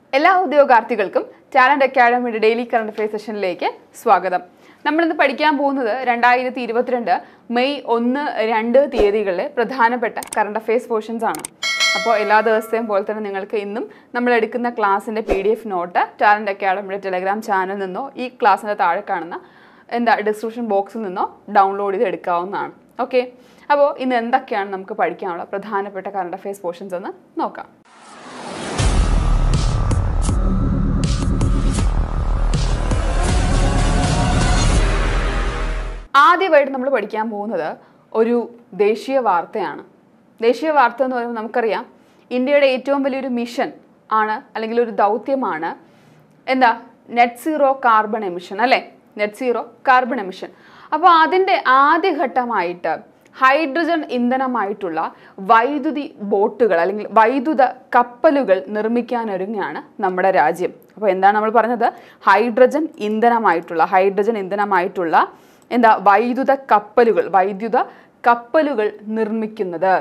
എല്ലാ ഉദ്യോഗാർത്ഥികൾക്കും ടാലന്റ് അക്കാഡമിയുടെ ഡെയിലി കറണ്ട് അഫയർ സെഷനിലേക്ക് സ്വാഗതം നമ്മളിന്ന് പഠിക്കാൻ പോകുന്നത് രണ്ടായിരത്തി ഇരുപത്തിരണ്ട് മെയ് ഒന്ന് രണ്ട് തീയതികളിലെ പ്രധാനപ്പെട്ട കറണ്ട് അഫയേഴ്സ് പോർഷൻസ് ആണ് അപ്പോൾ എല്ലാ ദിവസത്തെയും പോലെ തന്നെ നിങ്ങൾക്ക് ഇന്നും നമ്മൾ എടുക്കുന്ന ക്ലാസ്സിൻ്റെ P D F note talent അക്കാഡമിയുടെ ടെലഗ്രാം ചാനലിൽ നിന്നോ ഈ ക്ലാസ്സിൻ്റെ താഴെ കാണുന്ന എന്താ ഡിസ്ക്രിപ്ഷൻ ബോക്സിൽ നിന്നോ ഡൗൺലോഡ് ചെയ്ത് എടുക്കാവുന്നതാണ് ഓക്കെ അപ്പോൾ ഇന്ന് എന്തൊക്കെയാണ് നമുക്ക് പഠിക്കാനുള്ള പ്രധാനപ്പെട്ട കറണ്ട് അഫയേഴ്സ് പോർഷൻസ് എന്ന് നോക്കാം ആദ്യമായിട്ട് നമ്മൾ പഠിക്കാൻ പോകുന്നത് ഒരു ദേശീയ വാർത്തയാണ് ദേശീയ വാർത്ത എന്ന് പറയുമ്പോൾ നമുക്കറിയാം ഇന്ത്യയുടെ ഏറ്റവും വലിയൊരു മിഷൻ ആണ് അല്ലെങ്കിൽ ഒരു ദൗത്യമാണ് എന്താ നെറ്റ് സീറോ കാർബൺ എമിഷൻ അല്ലേ നെറ്റ് സീറോ കാർബൺ എമിഷൻ അപ്പോൾ അതിൻ്റെ ആദ്യഘട്ടമായിട്ട് ഹൈഡ്രജൻ ഇന്ധനമായിട്ടുള്ള വൈദ്യുതി ബോട്ടുകൾ അല്ലെങ്കിൽ വൈദ്യുത കപ്പലുകൾ നിർമ്മിക്കാനൊരുങ്ങുകയാണ് നമ്മുടെ രാജ്യം അപ്പോൾ എന്താണ് നമ്മൾ പറഞ്ഞത് ഹൈഡ്രജൻ ഇന്ധനമായിട്ടുള്ള ഹൈഡ്രജൻ ഇന്ധനമായിട്ടുള്ള എന്താ വൈദ്യുത കപ്പലുകൾ വൈദ്യുത കപ്പലുകൾ നിർമ്മിക്കുന്നത്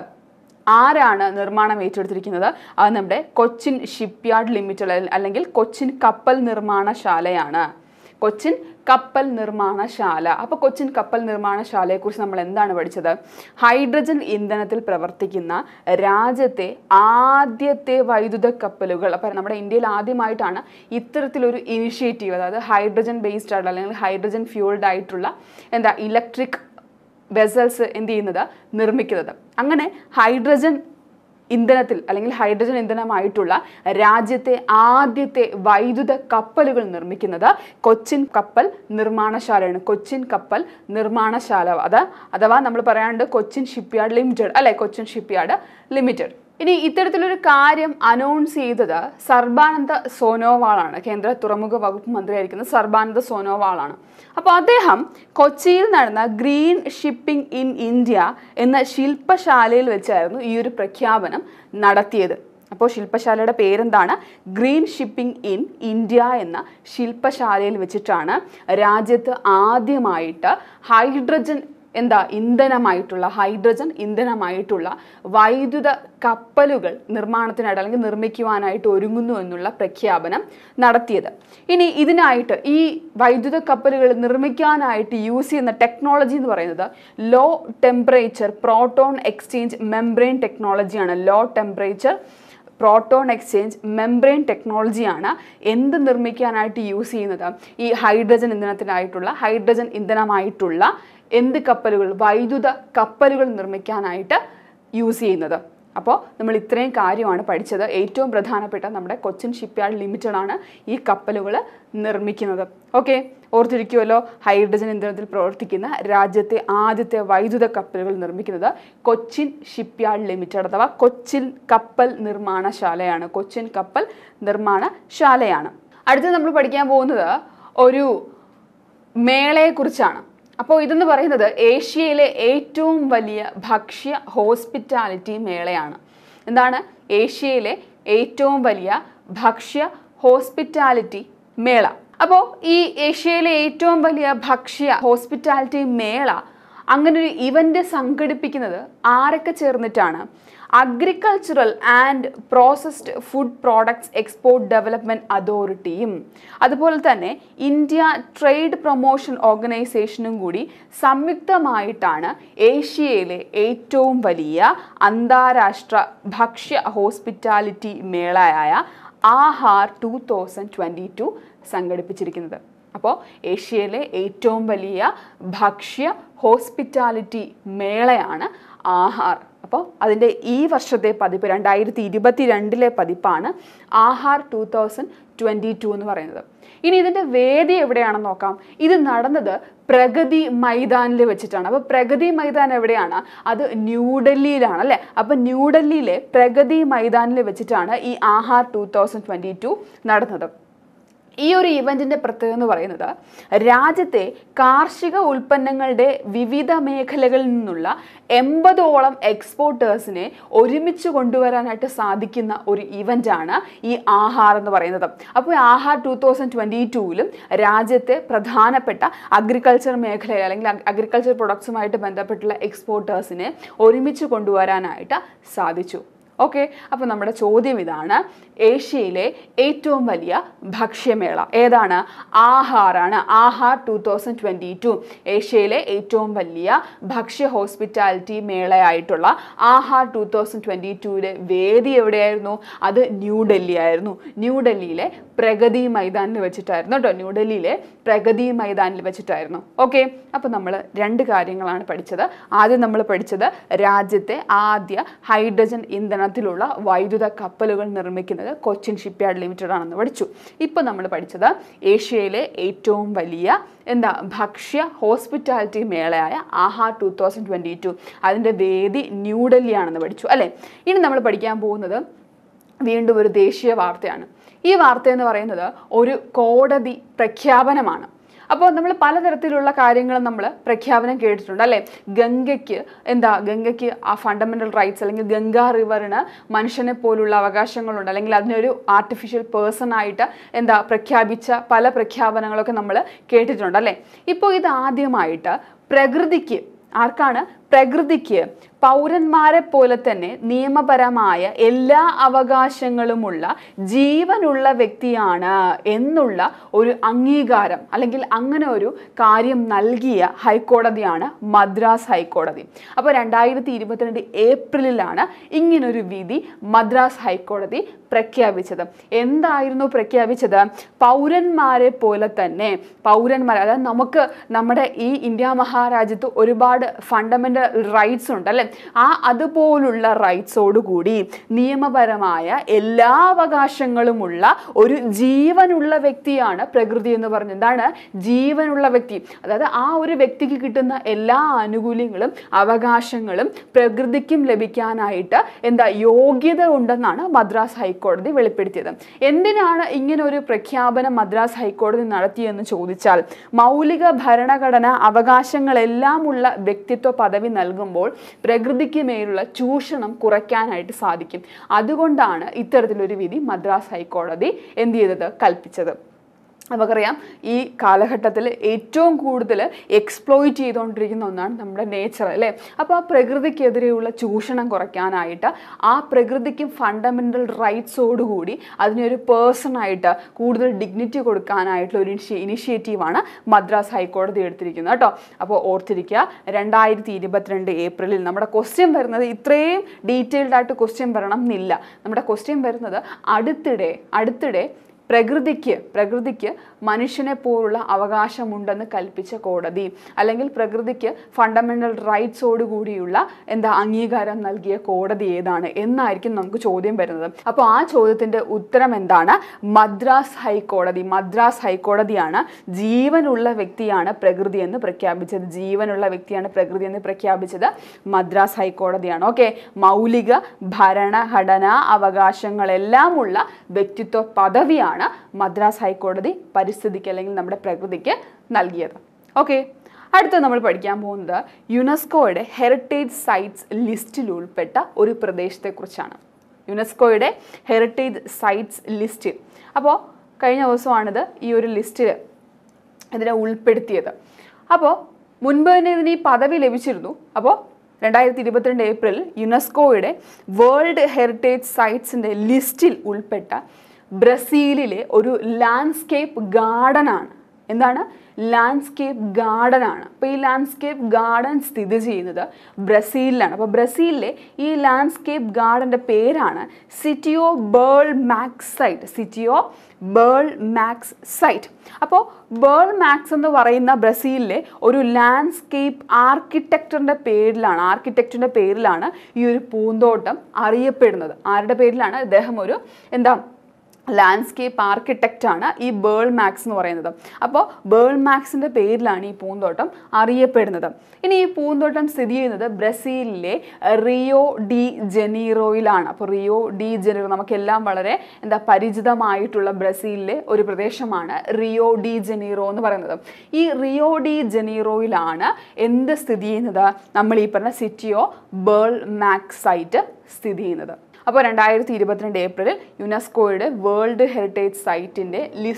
ആരാണ് നിർമ്മാണം ഏറ്റെടുത്തിരിക്കുന്നത് അത് നമ്മുടെ കൊച്ചിൻ ഷിപ്പ്യാർഡ് ലിമിറ്റഡ് അല്ലെങ്കിൽ കൊച്ചിൻ കപ്പൽ നിർമ്മാണശാലയാണ് കൊച്ചിൻ കപ്പൽ നിർമ്മാണശാല അപ്പോൾ കൊച്ചിൻ കപ്പൽ നിർമ്മാണശാലയെക്കുറിച്ച് നമ്മൾ എന്താണ് പഠിച്ചത് ഹൈഡ്രജൻ ഇന്ധനത്തിൽ പ്രവർത്തിക്കുന്ന രാജ്യത്തെ ആദ്യത്തെ വൈദ്യുത കപ്പലുകൾ അപ്പോൾ നമ്മുടെ ഇന്ത്യയിൽ ആദ്യമായിട്ടാണ് ഇത്തരത്തിലൊരു ഇനിഷ്യേറ്റീവ് അതായത് ഹൈഡ്രജൻ ബേസ്ഡ് ആയിട്ടുള്ള അല്ലെങ്കിൽ ഹൈഡ്രജൻ ഫ്യൂൾഡ് ആയിട്ടുള്ള എന്താ ഇലക്ട്രിക് വെസൽസ് എന്ത് ചെയ്യുന്നത് നിർമ്മിക്കുന്നത് അങ്ങനെ ഹൈഡ്രജൻ ഇന്ധനത്തിൽ അല്ലെങ്കിൽ ഹൈഡ്രജൻ ഇന്ധനമായിട്ടുള്ള രാജ്യത്തെ ആദ്യത്തെ വൈദ്യുത കപ്പലുകൾ നിർമ്മിക്കുന്നത് കൊച്ചിൻ കപ്പൽ നിർമ്മാണശാലയാണ് കൊച്ചിൻ കപ്പൽ നിർമ്മാണശാല അത് അഥവാ നമ്മൾ പറയാണ്ട് കൊച്ചിൻ ഷിപ്പ്യാർഡ് ലിമിറ്റഡ് അല്ലെ കൊച്ചിൻ ഷിപ്പ്യാർഡ് ലിമിറ്റഡ് ഇനി ഇത്തരത്തിലൊരു കാര്യം അനൗൺസ് ചെയ്തത് സർബാനന്ദ സോനോവാളാണ് കേന്ദ്ര തുറമുഖ വകുപ്പ് മന്ത്രിയായിരിക്കുന്ന സർബാനന്ദ സോനോവാളാണ് അപ്പോൾ അദ്ദേഹം കൊച്ചിയിൽ നടന്ന ഗ്രീൻ ഷിപ്പിംഗ് ഇൻ ഇന്ത്യ എന്ന ശില്പശാലയിൽ വെച്ചായിരുന്നു ഈ ഒരു പ്രഖ്യാപനം നടത്തിയത് അപ്പോൾ ശില്പശാലയുടെ പേരെന്താണ് ഗ്രീൻ ഷിപ്പിംഗ് ഇൻ ഇന്ത്യ എന്ന ശില്പശാലയിൽ വെച്ചിട്ടാണ് രാജ്യത്ത് ആദ്യമായിട്ട് ഹൈഡ്രജൻ എന്താ ഇന്ധനമായിട്ടുള്ള ഹൈഡ്രജൻ ഇന്ധനമായിട്ടുള്ള വൈദ്യുത കപ്പലുകൾ നിർമ്മാണത്തിനായിട്ട് അല്ലെങ്കിൽ നിർമ്മിക്കുവാനായിട്ട് ഒരുങ്ങുന്നു എന്നുള്ള പ്രഖ്യാപനം നടത്തിയത് ഇനി ഇതിനായിട്ട് ഈ വൈദ്യുത കപ്പലുകൾ നിർമ്മിക്കാനായിട്ട് യൂസ് ചെയ്യുന്ന ടെക്നോളജി എന്ന് പറയുന്നത് low temperature proton exchange membrane ടെക്നോളജിയാണ് low temperature proton exchange membrane ടെക്നോളജിയാണ് എന്ത് നിർമ്മിക്കാനായിട്ട് യൂസ് ചെയ്യുന്നത് ഈ ഹൈഡ്രജൻ ഇന്ധനത്തിനായിട്ടുള്ള ഹൈഡ്രജൻ ഇന്ധനമായിട്ടുള്ള എന്ത് കപ്പലുകൾ വൈദ്യുത കപ്പലുകൾ നിർമ്മിക്കാനായിട്ട് യൂസ് ചെയ്യുന്നത് അപ്പോൾ നമ്മൾ ഇത്രയും കാര്യമാണ് പഠിച്ചത് ഏറ്റവും പ്രധാനപ്പെട്ട നമ്മുടെ കൊച്ചിൻ ഷിപ്പ്യാർഡ് ലിമിറ്റഡ് ആണ് ഈ കപ്പലുകൾ നിർമ്മിക്കുന്നത് ഓക്കെ ഓർത്തിരിക്കുമല്ലോ ഹൈഡ്രജൻ ഇന്ധനത്തിൽ പ്രവർത്തിക്കുന്ന രാജ്യത്തെ ആദ്യത്തെ വൈദ്യുത കപ്പലുകൾ നിർമ്മിക്കുന്നത് കൊച്ചിൻ ഷിപ്പ്യാർഡ് ലിമിറ്റഡ് അഥവാ കൊച്ചിൻ കപ്പൽ നിർമ്മാണശാലയാണ് കൊച്ചിൻ കപ്പൽ നിർമ്മാണശാലയാണ് അടുത്തത് നമ്മൾ പഠിക്കാൻ പോകുന്നത് ഒരു മേളയെക്കുറിച്ചാണ് അപ്പോൾ ഇതെന്ന് പറയുന്നത് ഏഷ്യയിലെ ഏറ്റവും വലിയ ഭക്ഷ്യ ഹോസ്പിറ്റാലിറ്റി മേളയാണ് എന്താണ് ഏഷ്യയിലെ ഏറ്റവും വലിയ ഭക്ഷ്യ ഹോസ്പിറ്റാലിറ്റി മേള അപ്പോൾ ഈ ഏഷ്യയിലെ ഏറ്റവും വലിയ ഭക്ഷ്യ ഹോസ്പിറ്റാലിറ്റി മേള അങ്ങനെ ഒരു ഇവന്റ് സംഘടിപ്പിക്കുന്നത് ആരൊക്കെ ചേർന്നിട്ടാണ് agricultural and processed food products export development അതോറിറ്റിയും അതുപോലെ തന്നെ ഇന്ത്യ ട്രേഡ് പ്രൊമോഷൻ ഓർഗനൈസേഷനും കൂടി സംയുക്തമായിട്ടാണ് ഏഷ്യയിലെ ഏറ്റവും വലിയ അന്താരാഷ്ട്ര ഭക്ഷ്യ ഹോസ്പിറ്റാലിറ്റി മേളയായ Aahar two thousand twenty two സംഘടിപ്പിച്ചിരിക്കുന്നത് അപ്പോൾ ഏഷ്യയിലെ ഏറ്റവും വലിയ ഭക്ഷ്യ ഹോസ്പിറ്റാലിറ്റി മേളയാണ് ആഹാർ അപ്പോൾ അതിൻ്റെ ഈ വർഷത്തെ പതിപ്പ് രണ്ടായിരത്തി ഇരുപത്തി രണ്ടിലെ പതിപ്പാണ് Aahar two thousand twenty two എന്ന് പറയുന്നത് ഇനി ഇതിൻ്റെ വേദി എവിടെയാണെന്ന് നോക്കാം ഇത് നടന്നത് പ്രഗതി മൈതാനിൽ വെച്ചിട്ടാണ് അപ്പോൾ പ്രഗതി മൈതാൻ എവിടെയാണ് അത് ന്യൂഡൽഹിയിലാണ് അല്ലേ അപ്പോൾ ന്യൂഡൽഹിയിലെ പ്രഗതി മൈതാനിൽ വെച്ചിട്ടാണ് ഈ Aahar two thousand twenty two നടന്നത് ഈ ഒരു ഇവൻറ്റിൻ്റെ പ്രത്യേകത എന്ന് പറയുന്നത് രാജ്യത്തെ കാർഷിക ഉൽപ്പന്നങ്ങളുടെ വിവിധ മേഖലകളിൽ നിന്നുള്ള എൺപതോളം എക്സ്പോർട്ടേഴ്സിനെ ഒരുമിച്ച് കൊണ്ടുവരാനായിട്ട് സാധിക്കുന്ന ഒരു ഇവൻ്റാണ് ഈ ആഹാർ എന്ന് പറയുന്നത് അപ്പോൾ ഈ ആഹാർ ടു തൗസൻഡ് ട്വൻറ്റി ടൂവിലും രാജ്യത്തെ പ്രധാനപ്പെട്ട അഗ്രികൾച്ചർ മേഖല അല്ലെങ്കിൽ അഗ്രികൾച്ചർ പ്രൊഡക്ട്സുമായിട്ട് ബന്ധപ്പെട്ടുള്ള എക്സ്പോർട്ടേഴ്സിനെ ഒരുമിച്ച് കൊണ്ടുവരാനായിട്ട് സാധിച്ചു ഓക്കെ അപ്പോൾ നമ്മുടെ ചോദ്യം ഇതാണ് ഏഷ്യയിലെ ഏറ്റവും വലിയ ഭക്ഷ്യമേള ഏതാണ് ആഹാറാണ് Aahar two thousand twenty two ഏഷ്യയിലെ ഏറ്റവും വലിയ ഭക്ഷ്യ ഹോസ്പിറ്റാലിറ്റി മേളയായിട്ടുള്ള ആഹാർ ടു തൗസൻഡ് ട്വൻറ്റി ടുവിലെ വേദി എവിടെയായിരുന്നു അത് ന്യൂഡൽഹി ആയിരുന്നു ന്യൂഡൽഹിയിലെ പ്രഗതി മൈതാനിൽ വെച്ചിട്ടായിരുന്നു കേട്ടോ ന്യൂഡൽഹിയിലെ പ്രഗതി മൈതാനിൽ വെച്ചിട്ടായിരുന്നു ഓക്കെ അപ്പോൾ നമ്മൾ രണ്ട് കാര്യങ്ങളാണ് പഠിച്ചത് ആദ്യം നമ്മൾ പഠിച്ചത് രാജ്യത്തെ ആദ്യ ഹൈഡ്രജൻ ഇന്ധനത്തിലുള്ള വൈദ്യുത കപ്പലുകൾ നിർമ്മിക്കുന്നത് കൊച്ചിൻ ഷിപ്പ്യാർഡ് ലിമിറ്റഡ് ആണെന്ന് പഠിച്ചു ഇപ്പോൾ നമ്മൾ പഠിച്ചത് ഏഷ്യയിലെ ഏറ്റവും വലിയ എന്താ ഭക്ഷ്യ ഹോസ്പിറ്റാലിറ്റി മേളയായ Aahar two thousand twenty two അതിൻ്റെ വേദി ന്യൂഡൽഹി ആണെന്ന് പഠിച്ചു അല്ലേ ഇനി നമ്മൾ പഠിക്കാൻ പോകുന്നത് വീണ്ടും ഒരു ദേശീയ വാർത്തയാണ് ഈ വാർത്ത എന്ന് പറയുന്നത് ഒരു കോടതി പ്രഖ്യാപനമാണ് അപ്പോൾ നമ്മൾ പലതരത്തിലുള്ള കാര്യങ്ങൾ നമ്മൾ പ്രഖ്യാപനം കേട്ടിട്ടുണ്ട് അല്ലേ ഗംഗയ്ക്ക് എന്താ ഗംഗയ്ക്ക് ആ ഫണ്ടമെൻ്റൽ റൈറ്റ്സ് അല്ലെങ്കിൽ ഗംഗാ റിവറിന് മനുഷ്യനെ പോലുള്ള അവകാശങ്ങളുണ്ട് അല്ലെങ്കിൽ അതിനൊരു ആർട്ടിഫിഷ്യൽ പേഴ്സൺ ആയിട്ട് എന്താ പ്രഖ്യാപിച്ച പല പ്രഖ്യാപനങ്ങളൊക്കെ നമ്മൾ കേട്ടിട്ടുണ്ട് അല്ലേ ഇപ്പോൾ ഇത് ആദ്യമായിട്ട് പ്രകൃതിക്ക് ആർക്കാണ് പ്രകൃതിക്ക് പൗരന്മാരെ പോലെ തന്നെ നിയമപരമായ എല്ലാ അവകാശങ്ങളുമുള്ള ജീവനുള്ള വ്യക്തിയാണ് എന്നുള്ള ഒരു അംഗീകാരം അല്ലെങ്കിൽ അങ്ങനെ ഒരു കാര്യം നൽകിയ ഹൈക്കോടതിയാണ് മദ്രാസ് ഹൈക്കോടതി അപ്പോൾ രണ്ടായിരത്തി ഇരുപത്തിരണ്ട് ഏപ്രിലിലാണ് ഇങ്ങനൊരു വിധി മദ്രാസ് ഹൈക്കോടതി പ്രഖ്യാപിച്ചത് എന്തായിരുന്നു പ്രഖ്യാപിച്ചത് പൗരന്മാരെ പോലെ തന്നെ പൗരന്മാർ അതായത് നമുക്ക് നമ്മുടെ ഈ ഇന്ത്യ മഹാരാജ്യത്ത് ഒരുപാട് ഫണ്ടമെൻ്റൽ റൈറ്റ്സ് ഉണ്ട് അല്ലേ ആ അതുപോലുള്ള റൈറ്റ്സോടുകൂടി നിയമപരമായ എല്ലാ അവകാശങ്ങളുമുള്ള ഒരു ജീവനുള്ള വ്യക്തിയാണ് പ്രകൃതി എന്ന് പറഞ്ഞത് എന്താണ് ജീവനുള്ള വ്യക്തി അതായത് ആ ഒരു വ്യക്തിക്ക് കിട്ടുന്ന എല്ലാ ആനുകൂല്യങ്ങളും അവകാശങ്ങളും പ്രകൃതിക്കും ലഭിക്കാനായിട്ട് എന്താ യോഗ്യത ഉണ്ടെന്നാണ് മദ്രാസ് ഹൈക്കോടതി വെളിപ്പെടുത്തിയത് എന്തിനാണ് ഇങ്ങനെ ഒരു പ്രഖ്യാപനം മദ്രാസ് ഹൈക്കോടതി നടത്തിയെന്ന് ചോദിച്ചാൽ മൗലിക ഭരണഘടന അവകാശങ്ങളെല്ലാം ഉള്ള വ്യക്തിത്വ പദവി നൽകുമ്പോൾ പ്രകൃതിക്ക് മേലുള്ള ചൂഷണം കുറയ്ക്കാനായിട്ട് സാധിക്കും അതുകൊണ്ടാണ് ഇത്തരത്തിലൊരു വിധി മദ്രാസ് ഹൈക്കോടതി എന്ത് ചെയ്തത് കൽപ്പിച്ചത് നമുക്കറിയാം ഈ കാലഘട്ടത്തിൽ ഏറ്റവും കൂടുതൽ എക്സ്പ്ലോയിറ്റ് ചെയ്തുകൊണ്ടിരിക്കുന്ന ഒന്നാണ് നമ്മുടെ നേച്ചർ അല്ലേ അപ്പോൾ ആ പ്രകൃതിക്കെതിരെയുള്ള ചൂഷണം കുറയ്ക്കാനായിട്ട് ആ പ്രകൃതിക്കും ഫണ്ടമെൻ്റൽ റൈറ്റ്സോടുകൂടി അതിനൊരു പേഴ്സണായിട്ട് കൂടുതൽ ഡിഗ്നിറ്റി കൊടുക്കാനായിട്ടുള്ള ഒരു ഇനിഷ്യ ഇനിഷ്യേറ്റീവാണ് മദ്രാസ് ഹൈക്കോടതി എടുത്തിരിക്കുന്നത് കേട്ടോ അപ്പോൾ ഓർത്തിരിക്കുക രണ്ടായിരത്തി ഇരുപത്തിരണ്ട് ഏപ്രിലിൽ നമ്മുടെ ക്വസ്റ്റ്യൻ വരുന്നത് ഇത്രയും ഡീറ്റെയിൽഡ് ആയിട്ട് ക്വസ്റ്റ്യൻ വരണം എന്നില്ല നമ്മുടെ ക്വസ്റ്റ്യൻ വരുന്നത് അടുത്തിടെ അടുത്തിടെ പ്രകൃതിക്ക് പ്രകൃതിക്ക് മനുഷ്യനെ പോലുള്ള അവകാശമുണ്ടെന്ന് കൽപ്പിച്ച കോടതി അല്ലെങ്കിൽ പ്രകൃതിക്ക് ഫണ്ടമെൻ്റൽ റൈറ്റ്സോടുകൂടിയുള്ള എന്താ അംഗീകാരം നൽകിയ കോടതി ഏതാണ് എന്നായിരിക്കും നമുക്ക് ചോദ്യം വരുന്നത് അപ്പോൾ ആ ചോദ്യത്തിൻ്റെ ഉത്തരം എന്താണ് മദ്രാസ് ഹൈക്കോടതി മദ്രാസ് ഹൈക്കോടതിയാണ് ജീവനുള്ള വ്യക്തിയാണ് പ്രകൃതി എന്ന് പ്രഖ്യാപിച്ചത് ജീവനുള്ള വ്യക്തിയാണ് പ്രകൃതി എന്ന് പ്രഖ്യാപിച്ചത് മദ്രാസ് ഹൈക്കോടതിയാണ് ഓക്കെ മൗലിക ഭരണഘടനാ അവകാശങ്ങളെല്ലാം ഉള്ള വ്യക്തിത്വ പദവിയാണ് മദ്രാസ് ഹൈക്കോടതി പരിസ്ഥിതിക്ക് അല്ലെങ്കിൽ നമ്മുടെ പ്രകൃതിക്ക് നൽകിയത് ഓക്കെ അടുത്ത നമ്മൾ പഠിക്കാൻ പോകുന്നത് യുനെസ്കോയുടെ ഹെറിറ്റേജ് സൈറ്റ്സ് ലിസ്റ്റിൽ ഉൾപ്പെട്ട ഒരു പ്രദേശത്തെക്കുറിച്ചാണ് യുനെസ്കോയുടെ ഹെറിറ്റേജ് സൈറ്റ്സ് ലിസ്റ്റ് അപ്പോൾ കഴിഞ്ഞ ദിവസമാണിത് ഈ ഒരു ലിസ്റ്റിൽ ഇതിനെ ഉൾപ്പെടുത്തിയത് അപ്പോൾ മുൻപ് തന്നെ ഇതിന് ഈ പദവി ലഭിച്ചിരുന്നു അപ്പോൾ രണ്ടായിരത്തി ഇരുപത്തിരണ്ട് ഏപ്രിൽ യുനെസ്കോയുടെ വേൾഡ് ഹെറിറ്റേജ് സൈറ്റ്സിൻ്റെ ലിസ്റ്റിൽ ഉൾപ്പെട്ട ബ്രസീലിലെ ഒരു ലാൻഡ്സ്കേപ്പ് ഗാർഡനാണ് എന്താണ് ലാൻഡ്സ്കേപ്പ് ഗാർഡൻ ആണ് അപ്പോൾ ഈ ലാൻഡ്സ്കേപ്പ് ഗാർഡൻ സ്ഥിതി ചെയ്യുന്നത് ബ്രസീലിലാണ് അപ്പോൾ ബ്രസീലിലെ ഈ ലാൻഡ്സ്കേപ്പ് ഗാർഡൻ്റെ പേരാണ് Sitio Burle Marx site Sitio Burle Marx site അപ്പോൾ ബേൾ മാക്സ് എന്ന് പറയുന്ന ബ്രസീലിലെ ഒരു ലാൻഡ്സ്കേപ്പ് ആർക്കിടെക്ചറിൻ്റെ പേരിലാണ് ആർക്കിടെക്ചറിൻ്റെ പേരിലാണ് ഈ ഒരു പൂന്തോട്ടം അറിയപ്പെടുന്നത് ആരുടെ പേരിലാണ് ഇദ്ദേഹം ഒരു എന്താ ലാൻഡ്സ്കേപ്പ് ആർക്കിടെക്റ്റ് ആണ് ഈ ബേൾ മാക്സ് എന്ന് പറയുന്നത് അപ്പോൾ ബേൾ മാക്സിൻ്റെ പേരിലാണ് ഈ പൂന്തോട്ടം അറിയപ്പെടുന്നത് ഇനി ഈ പൂന്തോട്ടം സ്ഥിതി ചെയ്യുന്നത് ബ്രസീലിലെ റിയോ ഡി ജനീറോയിലാണ് അപ്പോൾ റിയോ ഡി ജനീറോ നമുക്കെല്ലാം വളരെ എന്താ പരിചിതമായിട്ടുള്ള ബ്രസീലിലെ ഒരു പ്രദേശമാണ് റിയോ ഡി ജനീറോ എന്ന് പറയുന്നത് ഈ റിയോ ഡി ജനീറോയിലാണ് എന്ത് സ്ഥിതി ചെയ്യുന്നത് നമ്മൾ ഈ പറഞ്ഞ സിറ്റിയോ ബേൾ മാക്സ് സൈറ്റ് സ്ഥിതി ചെയ്യുന്നത് അപ്പോൾ രണ്ടായിരത്തി ഇരുപത്തിരണ്ട് ഏപ്രിലിൽ യുനെസ്കോയുടെ വേൾഡ് ഹെറിറ്റേജ് സൈറ്റിൻ്റെ ലിസ്റ്റിൽ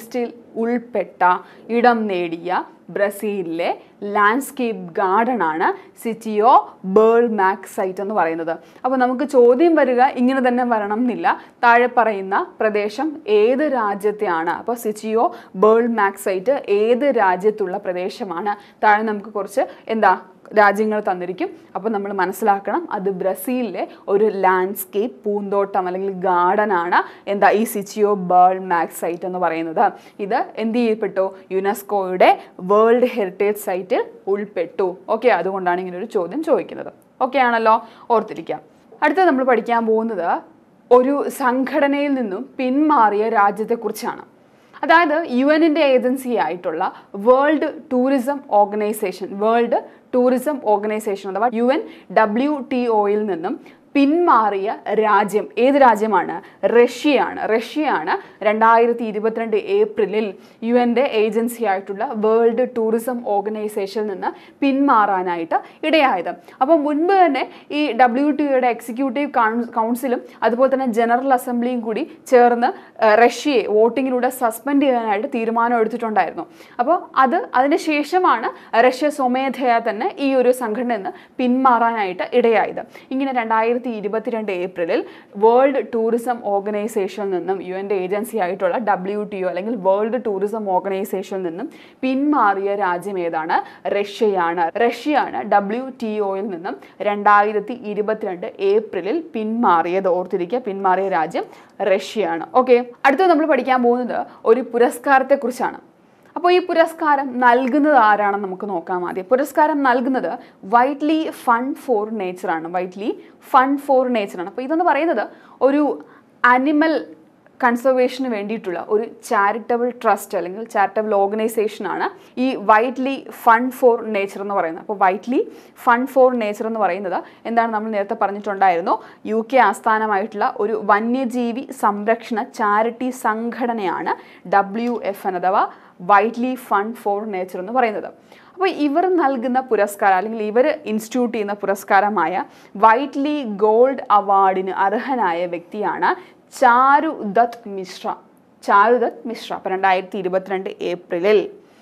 ഉൾപ്പെട്ട ഇടം നേടിയ ബ്രസീലിലെ ലാൻഡ്സ്കേപ്പ് ഗാർഡൻ ആണ് സിറ്റിയോ ബേൾ മാക് സൈറ്റ് എന്ന് പറയുന്നത് അപ്പോൾ നമുക്ക് ചോദ്യം വരിക ഇങ്ങനെ തന്നെ വരണം എന്നില്ല താഴെ പറയുന്ന പ്രദേശം ഏത് രാജ്യത്തെയാണ് അപ്പോൾ സിറ്റിയോ ബേൾ മാക് സൈറ്റ് ഏത് രാജ്യത്തുള്ള പ്രദേശമാണ് താഴെ നമുക്ക് കുറച്ച് എന്താ രാജ്യങ്ങൾ തന്നിരിക്കും അപ്പോൾ നമ്മൾ മനസ്സിലാക്കണം അത് ബ്രസീലിലെ ഒരു ലാൻഡ്സ്കേപ്പ് പൂന്തോട്ടം അല്ലെങ്കിൽ ഗാർഡൻ ആണ് എന്താ ഈ സിച്ചിയോ ബേൾ മാക് സൈറ്റ് എന്ന് പറയുന്നത് ഇത് എന്ത് ചെയ്യപ്പെട്ടു യുനെസ്കോയുടെ വേൾഡ് ഹെറിറ്റേജ് സൈറ്റിൽ ഉൾപ്പെട്ടു ഓക്കെ അതുകൊണ്ടാണ് ഇങ്ങനെ ഒരു ചോദ്യം ചോദിക്കുന്നത് ഓക്കെ ആണല്ലോ ഓർത്തിരിക്കാം അടുത്ത നമ്മൾ പഠിക്കാൻ പോകുന്നത് ഒരു സംഘടനയിൽ നിന്നും പിന്മാറിയ രാജ്യത്തെക്കുറിച്ചാണ് അതായത് യു എന്നിൻ്റെ ഏജൻസി ആയിട്ടുള്ള World Tourism Organization World Tourism Organization അഥവാ യു എൻ ഡബ്ല്യു ടി ഒയിൽ നിന്നും പിന്മാറിയ രാജ്യം ഏത് രാജ്യമാണ് റഷ്യയാണ് റഷ്യയാണ് രണ്ടായിരത്തി ഇരുപത്തിരണ്ട് ഏപ്രിലിൽ യു എൻ്റെ ഏജൻസി ആയിട്ടുള്ള വേൾഡ് ടൂറിസം ഓർഗനൈസേഷനിൽ നിന്ന് പിന്മാറാനായിട്ട് ഇടയായത് അപ്പോൾ മുൻപ് തന്നെ ഈ ഡബ്ല്യു ടി ഒയുടെ എക്സിക്യൂട്ടീവ് കൗൺസിലും അതുപോലെ തന്നെ ജനറൽ അസംബ്ലിയും കൂടി ചേർന്ന് ഏഹ്, റഷ്യയെ വോട്ടിങ്ങിലൂടെ സസ്പെൻഡ് ചെയ്യാനായിട്ട് തീരുമാനം എടുത്തിട്ടുണ്ടായിരുന്നു അപ്പോൾ അത് അതിന് ശേഷമാണ് റഷ്യ സ്വമേധയാ തന്നെ ഈ ഒരു സംഘടനയിൽ നിന്ന് പിന്മാറാനായിട്ട് ഇടയായത് ഇങ്ങനെ രണ്ടായിരത്തി ഇരുപത്തിരണ്ട് ഏപ്രിലിൽ വേൾഡ് ടൂറിസം ഓർഗനൈസേഷനിൽ നിന്നും യു എൻ്റെ ഏജൻസി ആയിട്ടുള്ള ഡബ്ല്യു ടി ഒ അല്ലെങ്കിൽ വേൾഡ് ടൂറിസം ഓർഗനൈസേഷനിൽ നിന്നും പിന്മാറിയ രാജ്യം ഏതാണ് റഷ്യയാണ് റഷ്യയാണ് ഡബ്ല്യു ടി ഒയിൽ നിന്നും രണ്ടായിരത്തി ഇരുപത്തിരണ്ട് ഏപ്രിലിൽ പിന്മാറിയത് ഓർത്തിരിക്കുക പിന്മാറിയ രാജ്യം റഷ്യയാണ് ഓക്കെ അടുത്തത് നമ്മൾ പഠിക്കാൻ പോകുന്നത് ഒരു പുരസ്കാരത്തെക്കുറിച്ചാണ് അപ്പോൾ ഈ പുരസ്കാരം നൽകുന്നത് ആരാണെന്ന് നമുക്ക് നോക്കാം ആദ്യം പുരസ്കാരം നൽകുന്നത് വൈറ്റ്ലി ഫണ്ട് ഫോർ നേച്ചറാണ് വൈറ്റ്ലി ഫണ്ട് ഫോർ നേച്ചറാണ് അപ്പോൾ ഇതെന്ന് പറയുന്നത് ഒരു അനിമൽ കൺസർവേഷന് വേണ്ടിയിട്ടുള്ള ഒരു ചാരിറ്റബിൾ ട്രസ്റ്റ് അല്ലെങ്കിൽ ചാരിറ്റബിൾ ഓർഗനൈസേഷനാണ് ഈ വൈറ്റ്ലി ഫണ്ട് ഫോർ നേച്ചർ എന്ന് പറയുന്നത് അപ്പോൾ വൈറ്റ്ലി ഫണ്ട് ഫോർ നേച്ചർ എന്ന് പറയുന്നത് എന്താണ് നമ്മൾ നേരത്തെ പറഞ്ഞിട്ടുണ്ടായിരുന്നു യു കെ ആസ്ഥാനമായിട്ടുള്ള ഒരു വന്യജീവി സംരക്ഷണ ചാരിറ്റി സംഘടനയാണ് ഡബ്ല്യു എഫ് എൻ അഥവാ വൈറ്റ്ലി ഫണ്ട് ഫോർ നേച്ചർ എന്ന് പറയുന്നത് അപ്പോൾ ഇവർ നൽകുന്ന പുരസ്കാരം അല്ലെങ്കിൽ ഇവർ ഇൻസ്റ്റിറ്റ്യൂട്ട് ചെയ്യുന്ന പുരസ്കാരമായ വൈറ്റ്ലി ഗോൾഡ് അവാർഡിന് അർഹനായ വ്യക്തിയാണ് ചാരു ദത്ത് മിശ്ര ചാരു ദത്ത് മിശ്ര അപ്പോൾ രണ്ടായിരത്തി ഇരുപത്തിരണ്ട് ഏപ്രിലിൽ